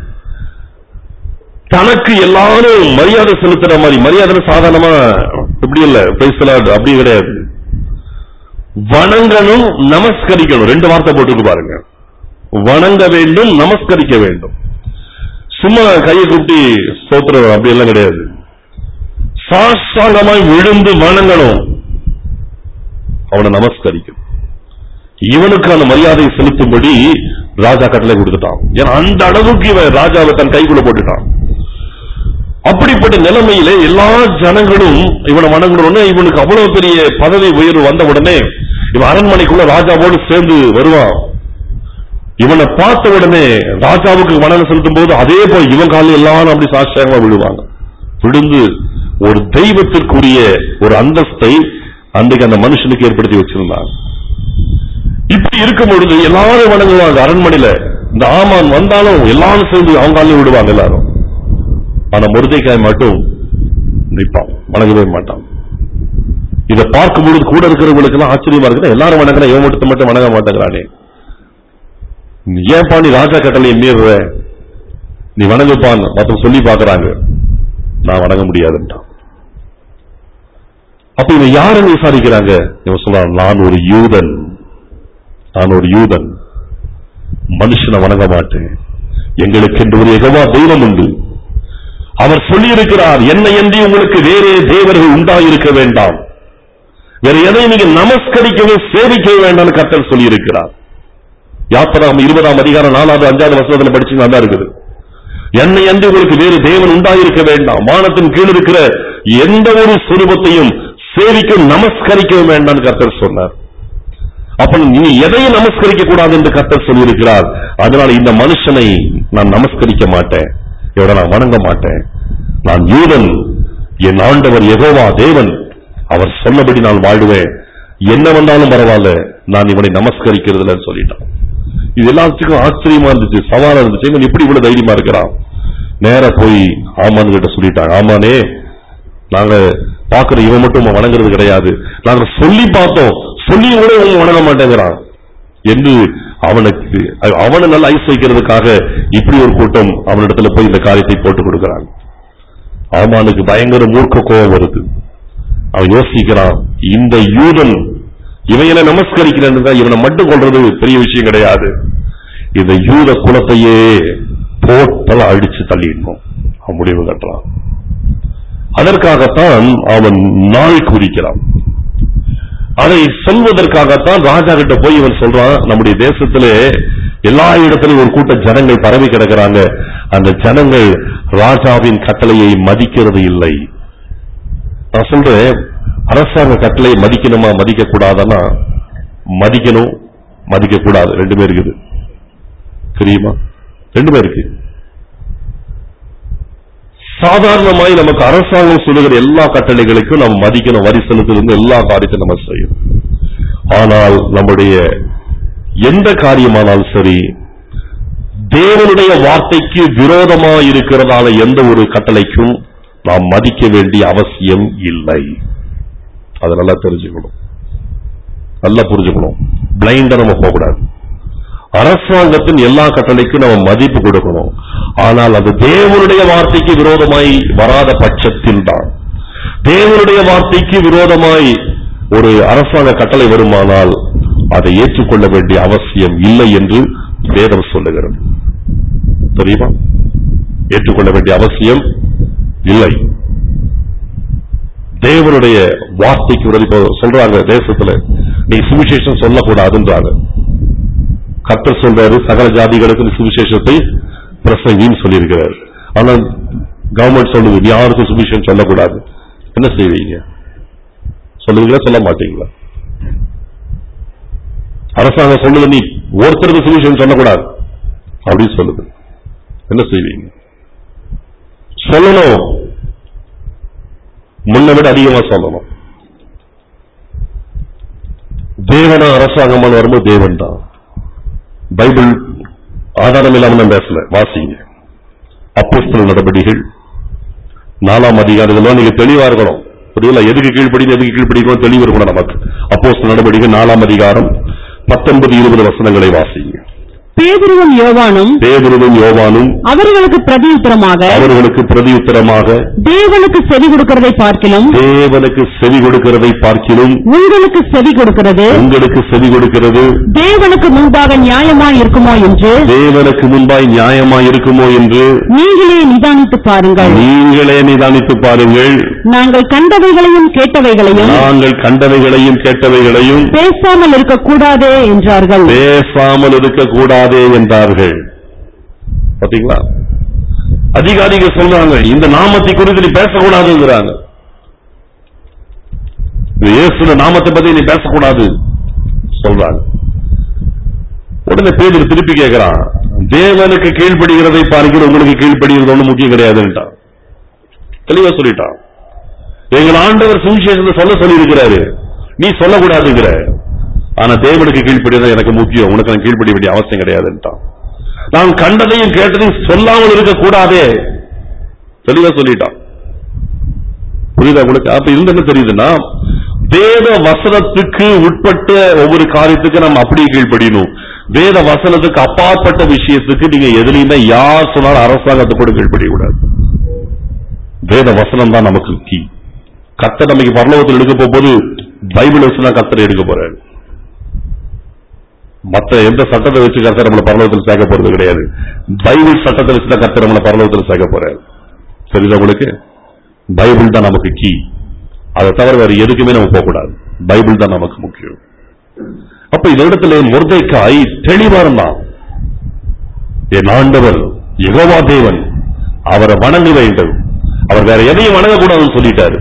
தனக்கு எல்லாரும் மரியாதை செலுத்துற மாதிரி மரியாதை சாதாரணமா இப்படி இல்ல பேசலாடு அப்படி கிடையாது வணங்கணும் நமஸ்கரிக்கணும் ரெண்டு வார்த்தை போட்டுருக்கு பாருங்க வணங்க வேண்டும் நமஸ்கரிக்க வேண்டும் சும்மா கையை கூப்பி சோத்துறது அப்படி எல்லாம் கிடையாது சாஷ்டாங்கமாய் விழுந்து வணங்கணும் அவனை நமஸ்கரிக்கணும் இவனுக்கான மரியாதை செலுத்தும்படி ராஜா கட்டளை கொடுத்துட்டான் ஏன்னா அந்த அளவுக்கு இவன் ராஜாவை தன் கைக்குள்ள போட்டுட்டான் அப்படிப்பட்ட நிலைமையிலே எல்லா ஜனங்களும் இவனை வணங்கணும்னு இவனுக்கு அவ்வளவு பெரிய பதவி உயர்வு வந்த உடனே இவன் அரண்மனைக்குள்ள ராஜாவோடு சேர்ந்து வருவான் இவனை பார்த்த உடனே ராஜாவுக்கு வணக்கம் செலுத்தும் போது அதே போல இவன் காலில் எல்லாரும் அப்படி சாட்சியமா விழுவாங்க விழுந்து ஒரு தெய்வத்திற்குரிய ஒரு அந்தஸ்தை அன்றைக்கு அந்த மனுஷனுக்கு ஏற்படுத்தி வச்சிருந்தான் இப்படி இருக்கும் பொழுது எல்லாரும் வணங்குவாங்க அரண்மனையில இந்த ஆமான் வந்தாலும் எல்லாரும் சேர்ந்து அவங்க காலையும் விடுவாங்க எல்லாரும் ஆனா முருதைக்காய் மட்டும் நிற்பான் வணங்கவே மாட்டான் இதை பார்க்கும் பொழுது கூட இருக்கிறவங்களுக்கு எல்லாம் ஆச்சரியமா இருக்கு எல்லாரும் வணங்குறேன் இவன் மட்டும் மட்டும் வணங்க மாட்டேங்கிறானே நீ ஏன்பா நீ ராஜா கட்டளையை மீறுற நீ வணங்குப்பான் மத்தவங்க சொல்லி பாக்குறாங்க நான் வணங்க முடியாதுன்றான் அப்ப இவன் யாருன்னு விசாரிக்கிறாங்க இவன் சொல்றான் நான் ஒரு யூதன் நான் ஒரு யூதன் மனுஷனை வணங்க மாட்டேன் எங்களுக்கு என்று ஒரு எகவா தெய்வம் உண்டு அவர் சொல்லியிருக்கிறார் என்னை அன்றி உங்களுக்கு வேறே தேவர்கள் உண்டாயிருக்க வேண்டாம் வேற எதை நீங்க நமஸ்கரிக்கவே சேவிக்கவே வேண்டாம்னு கர்த்தர் சொல்லியிருக்கிறார் யாத்திராம் இருபதாம் அதிகாரம் நாலாவது அஞ்சாவது வசனத்துல படிச்சீங்கன்னா தான் இருக்குது என்னை அன்றி உங்களுக்கு வேறு தேவன் உண்டாயிருக்க வேண்டாம் வானத்தின் கீழ் இருக்கிற எந்த ஒரு சுரூபத்தையும் சேவிக்க நமஸ்கரிக்க வேண்டாம்னு கர்த்தர் சொன்னார் அப்ப நீ எதையும் நமஸ்கரிக்க கூடாது என்று கர்த்தர் சொல்லியிருக்கிறார் அதனால இந்த மனுஷனை நான் நமஸ்கரிக்க மாட்டேன் இவரை நான் வணங்க மாட்டேன் நான் யூதன் என் ஆண்டவர் யெகோவா தேவன் அவர் சொன்னபடி நான் வாழ்வேன் என்ன வந்தாலும் பரவாயில்ல நான் இவனை நமஸ்கரிக்கிறதுல சொல்லிட்டான் இது எல்லாத்துக்கும் ஆச்சரியமா இருந்துச்சு சவாலா இருந்துச்சு இவன் எப்படி இவ்வளவு தைரியமா இருக்கிறான் நேரா போய் ஆமான் கிட்ட சொல்லிட்டாங்க ஆமானே நாங்க பாக்குற இவன் மட்டும் உம்மை வணங்குறது கிடையாது நாங்க சொல்லி பார்த்தோம் சொல்லி கூட இவன் வணங்க மாட்டேங்கிறான் என்று அவனுக்கு அவனை நல்ல ஐஸ் வைக்கிறதுக்காக இப்படி ஒரு கூட்டம் அவனிடத்துல போய் இந்த காரியத்தை போட்டு கொடுக்கிறாங்க ஆமானுக்கு பயங்கர மூர்க்க கோபம் வருது அவன் யோசிக்கிறான் இந்த யூதன் இவையனை நமஸ்கரிக்கிறேன் இவனை மட்டும் கொள்றது பெரிய விஷயம் கிடையாது இந்த யூத குலத்தையே போட்டல அடிச்சு தள்ளிடணும் அவன் முடிவு கட்டுறான் அதற்காகத்தான் அவன் நாள் குறிக்கிறான் அதை சொல்வதற்காகத்தான் ராஜா கிட்ட போய் இவன் சொல்றான் நம்முடைய தேசத்திலே எல்லா இடத்திலும் ஒரு கூட்ட ஜனங்கள் பரவி கிடக்கிறாங்க அந்த ஜனங்கள் ராஜாவின் கட்டளையை மதிக்கிறது இல்லை நான் சொல்றேன் அரசாங்க கட்டளையை மதிக்கணுமா மதிக்க கூடாதுன்னா மதிக்கணும் மதிக்க கூடாது ரெண்டு பேர் இருக்குது தெரியுமா ரெண்டு பேர் இருக்கு சாதாரணமாய் நமக்கு அரசாங்கம் சொல்லுகிற எல்லா கட்டளைகளுக்கும் நம்ம மதிக்கணும் வரி செலுத்திலிருந்து எல்லா காரியத்தையும் நம்ம செய்யணும் ஆனால் நம்முடைய எந்த காரியமானாலும் சரி தேவனுடைய வார்த்தைக்கு விரோதமா இருக்கிறதால எந்த ஒரு கட்டளைக்கும் நாம் மதிக்க வேண்டிய அவசியம் இல்லை அதை நல்லா தெரிஞ்சுக்கணும் நல்லா புரிஞ்சுக்கணும் பிளைண்டா நம்ம போகக்கூடாது அரசாங்கத்தின் எல்லா கட்டளைக்கும் நம்ம மதிப்பு கொடுக்கணும் ஆனால் அது தேவனுடைய வார்த்தைக்கு விரோதமாய் வராத பட்சத்தில் தான் தேவனுடைய வார்த்தைக்கு விரோதமாய் ஒரு அரசாங்க கட்டளை வருமானால் அதை ஏற்றுக்கொள்ள வேண்டிய அவசியம் இல்லை என்று வேதம் சொல்லுகிறது தெரியுமா ஏற்றுக்கொள்ள வேண்டிய அவசியம் இல்லை தேவனுடைய வார்த்தைக்கு விரோதி இப்போ சொல்றாங்க தேசத்துல நீ சுவிசேஷம் சொல்லக்கூடாதுன்றாங்க கர்த்தர் சொல்றாரு சகல ஜாதிகளுக்கு நீ சுவிசேஷத்தை பிரசங்கின்னு சொல்லியிருக்கிறார் ஆனா கவர்மெண்ட் சொல்லுது நீ யாருக்கும் சுவிசேஷம் சொல்லக்கூடாது என்ன செய்வீங்க சொல்லுவீங்களா சொல்ல மாட்டீங்களா அரசாங்கம் சொல்லுது நீ ஒருத்தருக்கு சுவிசேஷம் சொல்லக்கூடாது அப்படின்னு சொல்லுது என்ன செய்வீங்க சொல்லணும் முன்ன விட அதிகமா சொல்லணும் தேவனா அரசாங்கமான வரும்போது தேவன் தான் பைபிள் ஆதாரம் இல்லாம நான் பேசல வாசிங்க அப்போஸ்தல நடவடிக்கைகள் நாலாம் அதிகாரம் இதெல்லாம் நீங்க தெளிவா இருக்கணும் புரியல எதுக்கு கீழ்ப்படி எதுக்கு கீழ்ப்படிக்கணும் தெளிவு இருக்கணும் நமக்கு அப்போஸ்தல நடவடிக்கை நாலாம் அதிகாரம் பத்தொன்பது இருபது வசனங்களை வாசிங்க பேதுருவும் யோவானும் பேதுருவும் யோவானும் அவர்களுக்கு பிரதியுத்தரமாக அவர்களுக்கு பிரதியுத்தரமாக தேவனுக்கு செவி கொடுக்கிறதை பார்க்கிலும் தேவனுக்கு செவி கொடுக்கிறதை பார்க்கிலும் உங்களுக்கு செவி கொடுக்கிறது உங்களுக்கு செவி கொடுக்கிறது தேவனுக்கு முன்பாக நியாயமாய் இருக்குமோ என்று தேவனுக்கு முன்பாய் நியாயமாய் இருக்குமோ என்று நீங்களே நிதானித்து பாருங்கள் நீங்களே நிதானித்து பாருங்கள் நாங்கள் கண்டவைகளையும் கேட்டவைகளையும் நாங்கள் கண்டவைகளையும் கேட்டவைகளையும் பேசாமல் இருக்கக்கூடாதே என்றார்கள் பேசாமல் இருக்கக்கூடாதே என்றார்கள் பாத்தீங்களா அதிகாரிகள் சொல்றாங்க இந்த நாமத்தை குறித்து நீ பேசக்கூடாதுங்கிறாங்க இந்த இயேசுன நாமத்தை பத்தி நீ பேசக்கூடாது சொல்றாங்க உடனே பேதர் திருப்பி கேட்கிறான் தேவனுக்கு கீழ்ப்படுகிறதை பார்க்கிற உங்களுக்கு கீழ்ப்படுகிறது ஒண்ணு முக்கியம் கிடையாதுன்ட்டான் தெளிவா சொல்லிட்டான் எங்கள் ஆண்டவர் சுவிசேஷத்தை சொல்ல சொல்லி இருக்கிறாரு நீ சொல்லக்கூடாதுங்கிற ஆனா தேவனுக்கு கீழ்ப்படிதான் எனக்கு முக்கியம் உனக்கு நான் கீழ்ப்படிய வேண்டிய அவசியம் கிடையாதுன்ட்டான் நான் கண்டதையும் கேட்டதையும் சொல்லாமல் இருக்க கூடாதே தெளிவா சொல்லிட்டான் புரியுதா உங்களுக்கு அப்ப இருந்து என்ன தெரியுதுன்னா வேத வசனத்துக்கு உட்பட்ட ஒவ்வொரு காரியத்துக்கு நம்ம அப்படியே கீழ்ப்படியணும் வேத வசனத்துக்கு அப்பாற்பட்ட விஷயத்துக்கு நீங்க எதுலையுமே யார் சொன்னாலும் அரசாங்கத்தை கூட கீழ்ப்படிய கூடாது வேத வசனம் தான் நமக்கு கீ கர்த்தர் நமக்கு பரலோகத்தில் எடுக்க போகும்போது பைபிள் வச்சு தான் கர்த்தர் எடுக்க போறாரு மத்த எந்த சட்டத்தை வச்சு கர்த்தர் நம்மளை பரலோகத்தில் சேர்க்க போறது கிடையாது பைபிள் சட்டத்தை வச்சு தான் கர்த்தர் நம்மளை பரலோகத்தில் சேர்க்க போறாரு தெரியுதா உங்களுக்கு பைபிள் தான் நமக்கு கீ அதை தவிர வேற எதுக்குமே நம்ம போக கூடாது பைபிள் தான் நமக்கு முக்கியம் அப்ப இந்த இடத்துல முருதைக்காய் தெளிவா இருந்தான் என் ஆண்டவர் யெகோவா தேவன் அவரை வணங்க வேண்டும் அவர் வேற எதையும் வணங்கக்கூடாதுன்னு சொல்லிட்டாரு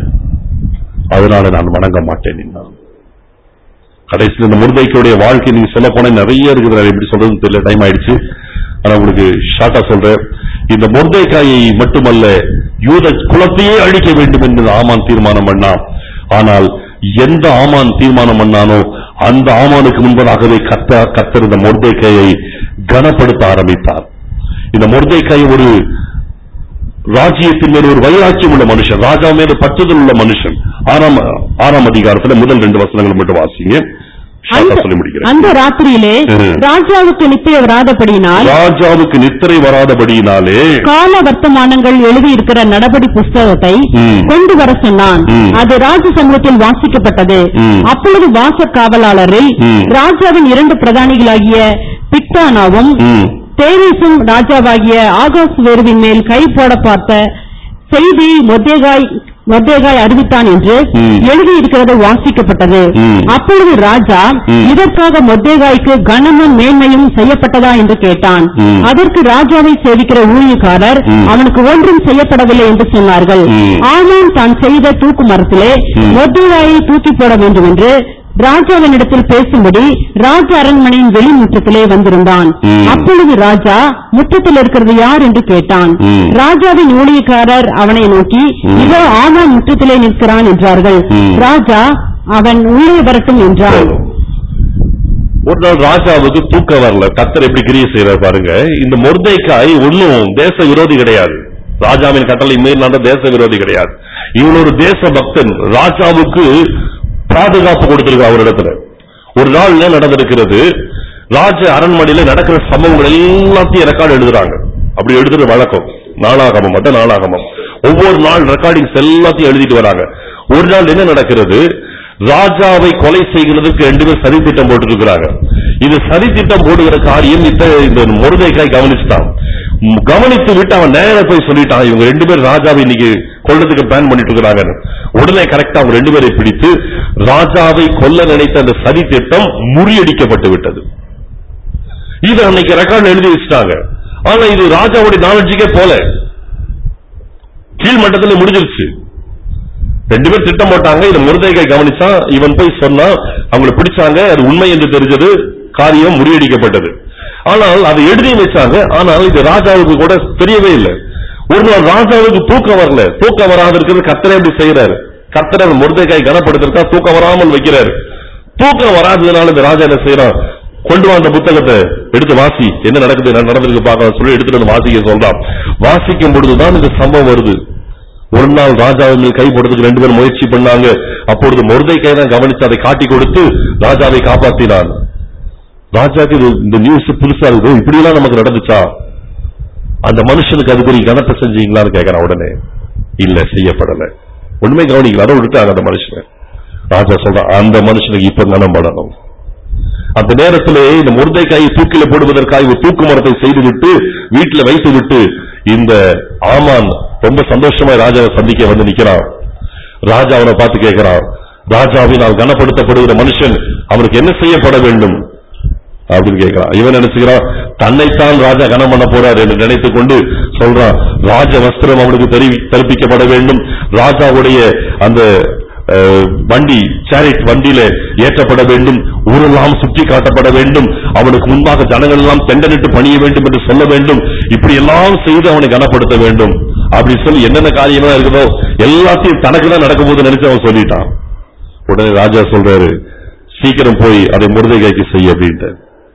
அதனால நான் வணங்க மாட்டேன் என்னான். கடைசியில் இந்த முருதைக்குடைய வாழ்க்கை நீங்க சொல்ல போனா நிறைய இருக்குது நான் எப்படி சொல்றதுன்னு தெரியல டைம் ஆயிடுச்சு ஆனா உங்களுக்கு ஷார்ட்டா சொல்றேன் இந்த முருதைக்காயை மட்டுமல்ல யூத குலத்தையே அழிக்க வேண்டும் என்று ஆமான் தீர்மானம் பண்ணான் ஆனால் எந்த ஆமான் தீர்மானம் பண்ணானோ அந்த ஆமானுக்கு முன்பதாகவே கத்த கத்தர் இந்த முருதைக்காயை கனப்படுத்த ஆரம்பித்தார் இந்த முருதைக்காய் ஒரு ராஜ்யத்தின் மேல் ஒரு வைராக்கியம் உள்ள மனுஷன் ராஜா மேல பற்றுதல் உள்ள மனுஷன் ஆறாம் ஆறாம் அதிகாரத்துல முதல் ரெண்டு வசனங்கள் மட்டும் வாசிங்க ஷார்ட்டா சொல்லி முடிக்கிறேன் அந்த ராத்திரியிலே ம். ராஜாவுக்கு நித்திய வராதபடியினால் ராஜாவுக்கு நித்திரை வராதபடியினாலே கால வர்த்தமானங்கள் எழுதியிருக்கிற நடபடி புஸ்தகத்தை ம். கொண்டு வர சொன்னான் ம். அது ராஜ சமூகத்தில் வாசிக்கப்பட்டது ம். அப்பொழுது வாச காவலாளரில் ம். ராஜாவின் இரண்டு பிரதானிகளாகிய பிக்தானாவும் ம், தேரேசும் ராஜாவாகிய ஆகாஸ் வேருவின் மேல் கை போட பார்த்த செய்தி மொத்தேகாய் மொத்தேகாய் அறிவித்தான் என்று ம். எழுதியிருக்கிறது வாசிக்கப்பட்டது ம். அப்பொழுது ராஜா ம். இதற்காக மொத்தேகாய்க்கு கனமும் மேன்மையும் செய்யப்பட்டதா என்று கேட்டான் ம். அதற்கு ராஜாவை சேவிக்கிற ஊழியக்காரர் ம். அவனுக்கு ஒன்றும் செய்யப்படவில்லை என்று சொன்னார்கள் ம். ஆமான் தான் செய்த தூக்கு மரத்திலே ம். மொத்தேகாயை தூக்கி போட வேண்டும் என்று ராஜாவினிடத்தில் பேசும்படி ராஜ அரண்மனையின் வெளிமுற்றத்திலே வந்திருந்தான் ம். அப்பொழுது ராஜா முற்றத்தில் இருக்கிறது யார் என்று கேட்டான் ம். ராஜாவின் ஊழியக்காரர் அவனை நோக்கி ம். இதோ ஆமான் முற்றத்திலே நிற்கிறான் என்றார்கள் ம். ராஜா அவன் உள்ளே வரட்டும் என்றான் போதும். ஒரு நாள் ராஜாவுக்கு தூக்கம் வரல கத்தர் எப்படி கிரியை செய்யறார் பாருங்க இந்த மொர்தைக்காய் ஒன்னும் தேச விரோதி கிடையாது ராஜாவின் கட்டளை மீறினால தேச விரோதி கிடையாது இவன் ஒரு தேச பக்தன் ராஜாவுக்கு பாதுகாப்பு கொடுத்திருக்க அவரிடத்துல ஒரு நாள் என்ன நடந்திருக்கிறது ராஜ அரண்மனையில நடக்கிற சம்பவங்கள் எல்லாத்தையும் ரெக்கார்டு எழுதுறாங்க அப்படி எழுதுற வழக்கம் நாளாகமம் மத்த நாளாகமம் ஒவ்வொரு நாள் ரெக்கார்டிங்ஸ் எல்லாத்தையும் எழுதிட்டு வராங்க ஒரு நாள் என்ன நடக்கிறது ராஜாவை கொலை செய்கிறதுக்கு ரெண்டு பேர் சதி திட்டம் போட்டுருக்கிறாங்க இது சதி திட்டம் போடுகிற காரியம் இப்ப இந்த முருகைக்காய் கவனிச்சுட்டான் ம், கவனித்து விட்டு அவன் நேரா போய் சொல்லிட்டான் இவங்க ரெண்டு பேர் ராஜாவை இன்னைக்கு கொல்லத்துக்கு பிளான் பண்ணிட்டு இருக்கிறாங்க உடனே கரெக்டா அவங்க ரெண்டு பேரை பிடித்து ராஜாவை கொல்ல நினைத்த அந்த சதி திட்டம் முறியடிக்கப்பட்டு விட்டது இது அன்னைக்கு ரெக்கார்ட் எழுதி வச்சுட்டாங்க ஆனா இது ராஜாவுடைய நாலெட்ஜுக்கே போல கீழ் மட்டத்துல முடிஞ்சிருச்சு ரெண்டு பேர் திட்டம் போட்டாங்க இதை முருதைகை கவனிச்சான் இவன் போய் சொன்னா அவங்களை பிடிச்சாங்க அது உண்மை என்று தெரிஞ்சது காரியம் முறியடிக்கப்பட்டது ஆனால் அதை எழுதி வச்சாங்க ஆனால் இது ராஜாவுக்கு கூட தெரியவே இல்லை ஒரு நாள் ராஜாவுக்கு தூக்கம் வரல தூக்கம் வராது இருக்கிறது கத்தரை எப்படி செய்யறாரு கத்தரை முருதைக்காய் கனப்படுத்திருக்கா தூக்கம் வராமல் வைக்கிறாரு தூக்கம் வராததுனால இந்த ராஜா என்ன செய்யறான் கொண்டு வா அந்த புத்தகத்தை எடுத்து வாசி என்ன நடக்குது என்ன நடந்திருக்கு பார்க்க சொல்லி எடுத்துட்டு வந்து வாசிக்க சொல்றான் வாசிக்கும் பொழுதுதான் இந்த சம்பவம் வருது ஒரு நாள் ராஜாவின் மேல் கை போடுறதுக்கு ரெண்டு பேரும் முயற்சி பண்ணாங்க அப்பொழுது மொருதை தான் கவனித்து அதை காட்டி கொடுத்து ராஜாவை காப்பாற்றினான் ராஜாக்கு இது- இந்த நியூஸ் புதுசா இருக்கு இப்படி எல்லாம் நமக்கு நடந்துச்சா அந்த மனுஷனுக்கு அதுக்குரிய கணத்தை செஞ்சீங்களான்னு கேட்கறான் உடனே இல்ல செய்யப்படல ஒண்ணுமே கவனிக்கல அதை விட்டுட்டாங்க அந்த மனுஷனை ராஜா சொல்றான் அந்த மனுஷனுக்கு இப்ப கனம் படணும் அந்த நேரத்திலே இந்த முருதைக்காயை தூக்கில போடுவதற்காக ஒரு தூக்கு மரத்தை செய்துவிட்டு வீட்டுல வைத்து விட்டு இந்த ஆமான் ரொம்ப சந்தோஷமா ராஜாவை சந்திக்க வந்து நிக்கிறான் ராஜா அவனை பார்த்து கேட்கிறான் ராஜாவினால் கனப்படுத்தப்படுகிற மனுஷன் அவனுக்கு என்ன செய்யப்பட வேண்டும் அப்படின்னு கேட்கிறான் இவன் நினைச்சுக்கிறான் தன்னைத்தான் ராஜா கனம் பண்ண போறார் என்று நினைத்துக் கொண்டு சொல்றான் ராஜ வஸ்திரம் அவனுக்கு தெரிவி- தெரிவிக்கப்பட வேண்டும் ராஜாவுடைய அந்த அஹ், வண்டி சேரிட் வண்டியில ஏற்றப்பட வேண்டும் ஊரெல்லாம் சுற்றி காட்டப்பட வேண்டும் அவனுக்கு முன்பாக ஜனங்கள் எல்லாம் தெண்டனிட்டு பணிய வேண்டும் என்று சொல்ல வேண்டும் இப்படி எல்லாம் செய்து அவனை கனப்படுத்த வேண்டும் அப்படி சொல்லி என்னென்ன காரியம்லாம் இருக்குதோ எல்லாத்தையும் தனக்கு தான் நடக்கும் போது நினைச்சு அவன் சொல்லிட்டான் உடனே ராஜா சொல்றாரு சீக்கிரம் போய் அதை முருதைகைக்கு செய்ய அப்படின்ட்டு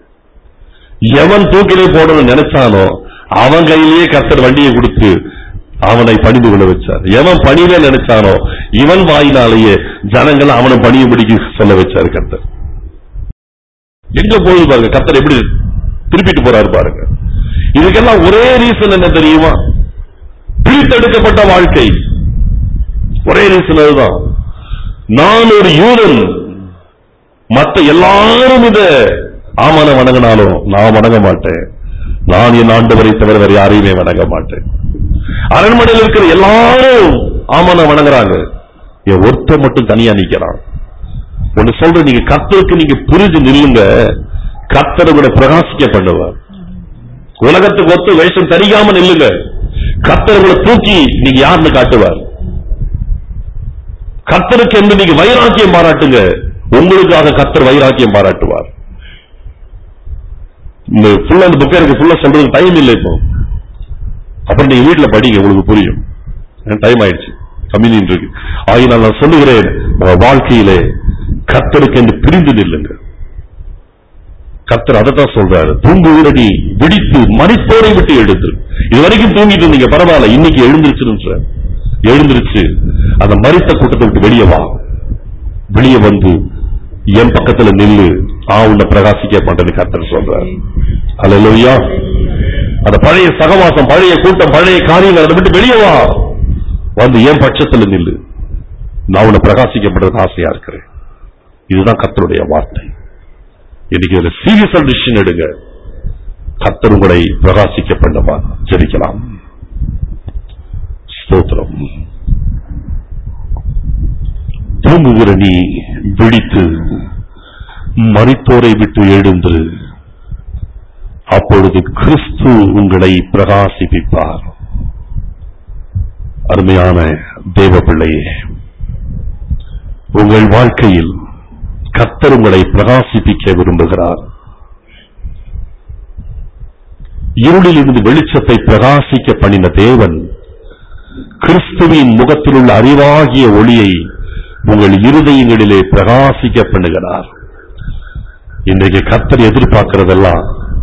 எவன் தூக்கிலே போடணும்னு நினைச்சானோ அவன் கையிலேயே கர்த்தர் வண்டியை கொடுத்து அவனை பணிந்து கொள்ள வச்சார் எவன் பணிவே நினைச்சானோ இவன் வாயினாலேயே ஜனங்கள் அவனை பணியும்படிக்கு சொல்ல வச்சார் கர்த்தர் எங்க போகுது பாருங்க கர்த்தர் எப்படி திருப்பிட்டு போறாரு பாருங்க இதுக்கெல்லாம் ஒரே ரீசன் என்ன தெரியுமா பிரித்தெடுக்கப்பட்ட வாழ்க்கை ஒரே ரீசன் அதுதான் நான் ஒரு யூதன் மத்த எல்லாரும் இத ஆமான வணங்கினாலும் நான் வணங்க மாட்டேன் நான் என் ஆண்டவரை தவிர வேற யாரையுமே வணங்க மாட்டேன் அரண்மனையில் இருக்கிற எல்லாரும் ஆமான வணங்குறாங்க என் ஒருத்தன் மட்டும் தனியா நிக்கிறான் ஒன்னு சொல்ற நீங்க கர்த்தருக்கு நீங்க புரிஞ்சு நில்லுங்க கர்த்தரை விட பிரகாசிக்க பண்ணுவார் உலகத்துக்கு ஒத்து வேஷம் தெரியாம நில்லுங்க கர்த்தரை விட தூக்கி நீங்க யாருன்னு காட்டுவார் கர்த்தருக்கு என்று நீங்க வைராக்கியம் பாராட்டுங்க உங்களுக்காக கர்த்தர் வைராக்கியம் பாராட்டுவார் இந்த ஃபுல்லா அந்த புக்கை எனக்கு ஃபுல்லா சொல்றதுக்கு டைம் இல்லை இப்போ அப்புறம் நீங்க வீட்டுல படிங்க உங்களுக்கு புரியும் டைம் ஆயிடுச்சு கம்யூனியன் இருக்கு ஆகினால் நான் சொல்லுகிறேன் உங்க வாழ்க்கையிலே கர்த்தருக்கு என்று பிரிந்து நில்லுங்க கர்த்தர் அதைத்தான் சொல்றாரு தூங்குகிற நீ விடித்து மறித்தோரை விட்டு எழுந்து இது வரைக்கும் தூங்கிட்டு இருந்தீங்க பரவாயில்ல இன்னைக்கு எழுந்திருச்சுன்ற எழுந்திருச்சு அந்த மறித்த கூட்டத்தை விட்டு வெளியே வா வெளியே வந்து என் பக்கத்துல நில்லு நான் உன்னை பிரகாசிக்க மாட்டேன்னு கர்த்தர் சொல்றாரு அல்லையா அந்த பழைய சகவாசம் பழைய கூட்டம் பழைய காரியங்கள் அதை விட்டு வெளியே வா வந்து என் பட்சத்துல நில்லு நான் உன்னை பிரகாசிக்கப்படுறதுக்கு ஆசையா இருக்கிறேன் இதுதான் கர்த்தருடைய வார்த்தை இன்னைக்கு ஒரு சீரியஸா டிசிஷன் எடுங்க கர்த்தர் உங்களை பிரகாசிக்க பண்ணுவா ஜெபிக்கலாம் ஸ்தோத்திரம் தூங்குகிற நீ விழித்து மரித்தோரை விட்டு எழுந்து அப்பொழுது கிறிஸ்து உங்களை பிரகாசிப்பிப்பார் அருமையான தேவ பிள்ளையே உங்கள் வாழ்க்கையில் கர்த்தர் உங்களை பிரகாசிப்பிக்க விரும்புகிறார் இருளில் இருந்து வெளிச்சத்தை பிரகாசிக்க பண்ணின தேவன் கிறிஸ்துவின் முகத்தில் உள்ள அறிவாகிய ஒளியை உங்கள் இருதயங்களிலே பிரகாசிக்க பண்ணுகிறார் இன்றைக்கு கர்த்தர் எதிர்பார்க்கிறதெல்லாம்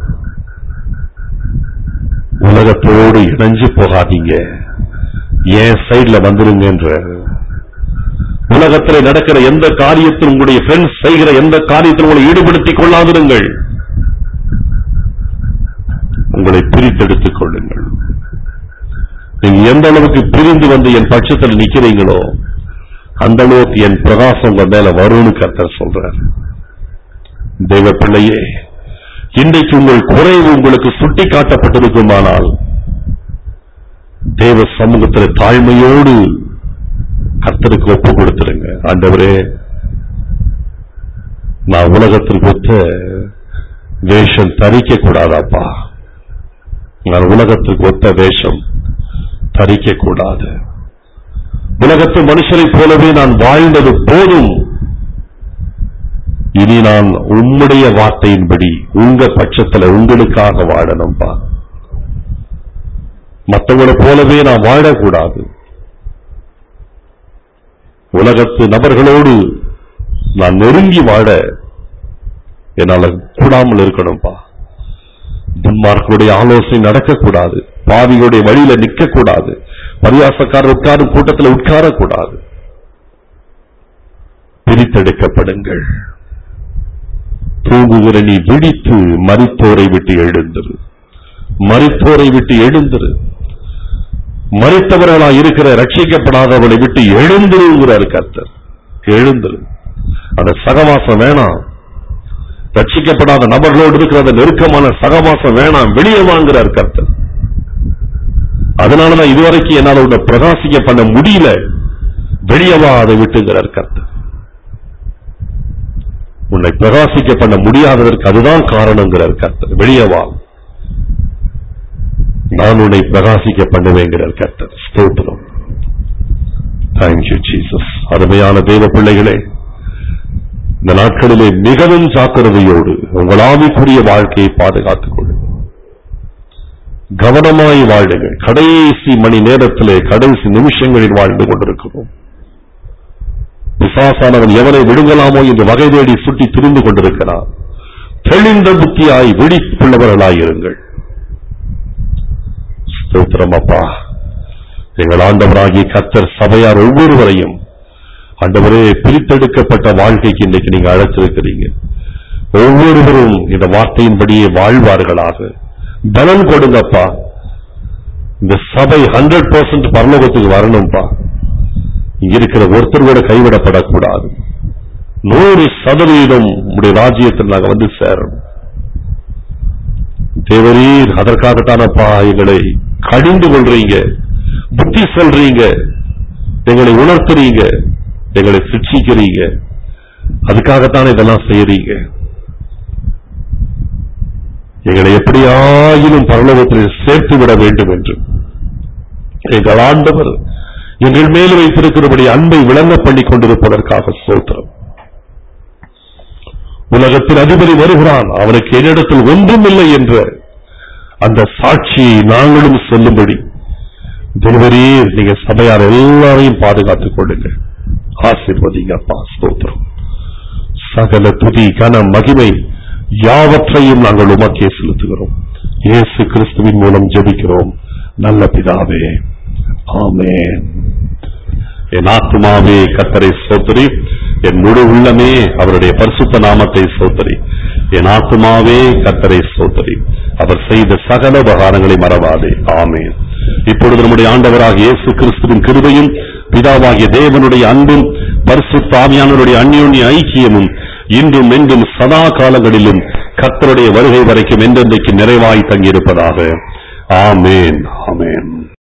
உலகத்தோடு இணைஞ்சு போகாதீங்க என் சைடுல வந்துருங்கன்ற உலகத்தில் நடக்கிற எந்த காரியத்தில் உங்களுடைய ஃப்ரெண்ட்ஸ் செய்கிற எந்த காரியத்தில் உங்களை ஈடுபடுத்திக் கொள்ளாதிருங்கள் உங்களை பிரித்தெடுத்துக் கொள்ளுங்கள் நீங்க எந்த அளவுக்கு பிரிந்து வந்து என் பட்சத்தில் நிக்கிறீங்களோ அந்த அளவுக்கு என் பிரகாசம் உங்க மேல வரும்னு கர்த்தர் சொல்றார் தெய்வ பிள்ளையே இன்றைக்கு உங்கள் குறைவு உங்களுக்கு சுட்டி காட்டப்பட்டிருக்குமானால் தேவ சமூகத்தில் தாழ்மையோடு கர்த்தருக்கு ஒப்பு கொடுத்துருங்க ஆண்டவரே நான் உலகத்திற்கு ஒத்த வேஷம் தரிக்க கூடாதாப்பா நான் உலகத்திற்கு ஒத்த வேஷம் தரிக்க கூடாது உலகத்து மனுஷரைப் போலவே நான் வாழ்ந்தது போதும் இனி நான் உம்முடைய வார்த்தையின்படி உங்க பட்சத்துல உங்களுக்காக வாழணும்பா மற்றவங்களை போலவே நான் வாழக்கூடாது உலகத்து நபர்களோடு நான் நெருங்கி வாழ என்னால கூடாமல் இருக்கணும்பா துன்மார்க்கருடைய ஆலோசனை நடக்கக்கூடாது பாவிகளுடைய வழியில நிக்க கூடாது பரியாசக்காரர் உட்காரும் கூட்டத்தில் உட்காரக்கூடாது பிரித்தெடுக்கப்படுங்கள் தூங்குகிற நீ விழித்து மரித்தோரை விட்டு எழுந்திரு மரித்தோரை விட்டு எழுந்திரு மறித்தவர்களா இருக்கிற ரட்சிக்கப்படாதவர்களை விட்டு எழுந்திருங்கிறார் கர்த்தர் எழுந்திரு அந்த சகவாசம் வேணாம் ரட்சிக்கப்படாத நபர்களோடு இருக்கிற அந்த நெருக்கமான சகவாசம் வேணாம் வெளியே வாங்குறார் கர்த்தர் அதனாலதான் இதுவரைக்கும் என்னால உன்னை பிரகாசிக்க பண்ண முடியல வெளியே வா அதை விட்டுங்கிறார் கர்த்தர் உன்னை பிரகாசிக்க பண்ண முடியாததற்கு அதுதான் காரணங்கிறார் கர்த்தர் வெளியே வா நான் உன்னை பிரகாசிக்க பண்ணுவேங்கிறார் கர்த்தர் ஸ்தோத்திரம் தேங்க்யூ ஜீசஸ் அருமையான தேவ பிள்ளைகளே இந்த நாட்களிலே மிகவும் ஜாக்கிரதையோடு உங்கள் ஆவிக்குரிய வாழ்க்கையை பாதுகாத்துக் கொள்ளுங்கள் கவனமாய் வாழுங்கள் கடைசி மணி நேரத்திலே கடைசி நிமிஷங்களில் வாழ்ந்து கொண்டிருக்கிறோம் பிசாசானவன் எவனை விடுங்கலாமோ என்று வகை தேடி சுட்டி திரிந்து கொண்டிருக்கிறார் தெளிந்த புத்தியாய் விழிப்புள்ளவர்களாய் இருங்கள் ஸ்தோத்திரம் அப்பா எங்கள் ஆண்டவராகிய கத்தர் சபையார் ஒவ்வொருவரையும் ஆண்டவரே பிரித்தெடுக்கப்பட்ட வாழ்க்கைக்கு இன்னைக்கு நீங்க அழைச்சிருக்கிறீங்க ஒவ்வொருவரும் இந்த வார்த்தையின்படியே வாழ்வார்களாக பலன் கொடுங்கப்பா இந்த சபை ஹண்ட்ரட் பர்சன்ட் பரலோகத்துக்கு வரணும்பா இங்க இருக்கிற ஒருத்தர் கூட கைவிடப்படக்கூடாது நூறு சதவீதம் உடைய ராஜ்யத்தில் நாங்க வந்து சேரணும் தேவரீர் அதற்காகத்தானப்பா எங்களை கடிந்து கொள்றீங்க புத்தி சொல்றீங்க எங்களை உணர்த்துறீங்க எங்களை சிக்ஷிக்கிறீங்க அதுக்காகத்தான் இதெல்லாம் செய்யறீங்க எங்களை எப்படியாயினும் பரலோகத்தில் சேர்த்து விட வேண்டும் என்று எங்கள் ஆண்டவர் எங்கள் மேல் வைத்திருக்கிறபடி அன்பை விளங்க பண்ணி கொண்டிருப்பதற்காக சோத்திரம் உலகத்தில் அதிபதி வருகிறான் அவனுக்கு என்னிடத்தில் ஒன்றுமில்லை என்ற அந்த சாட்சியை நாங்களும் சொல்லும்படி தேவரே நீங்க சபையார் எல்லாரையும் பாதுகாத்துக் கொள்ளுங்க ஆசீர்வதிங்க அப்பா ஸ்தோத்திரம் சகல துதி கன மகிமை யாவற்றையும் நாங்கள் உமக்கே செலுத்துகிறோம் இயேசு கிறிஸ்துவின் மூலம் ஜெபிக்கிறோம் நல்ல பிதாவே ஆமென் என் ஆத்மாவே கத்தரை சோத்தரி என் முழு உள்ளமே அவருடைய பரிசுத்த நாமத்தை சோத்தரி என் ஆத்மாவே கத்தரை சோத்தரி அவர் செய்த சகல உபகாரங்களை மறவாதே ஆமென் இப்பொழுது நம்முடைய ஆண்டவராக இயேசு கிறிஸ்துவின் கிருபையும் பிதாவாகிய தேவனுடைய அன்பும் பரிசுத்த ஆவியானவருடைய அந்யோன்ய ஐக்கியமும் இன்றும் என்றும் சதா காலங்களிலும் கர்த்தருடைய வருகை வரைக்கும் என்றென்றைக்கு நிறைவாய் தங்கியிருப்பதாக ஆமேன்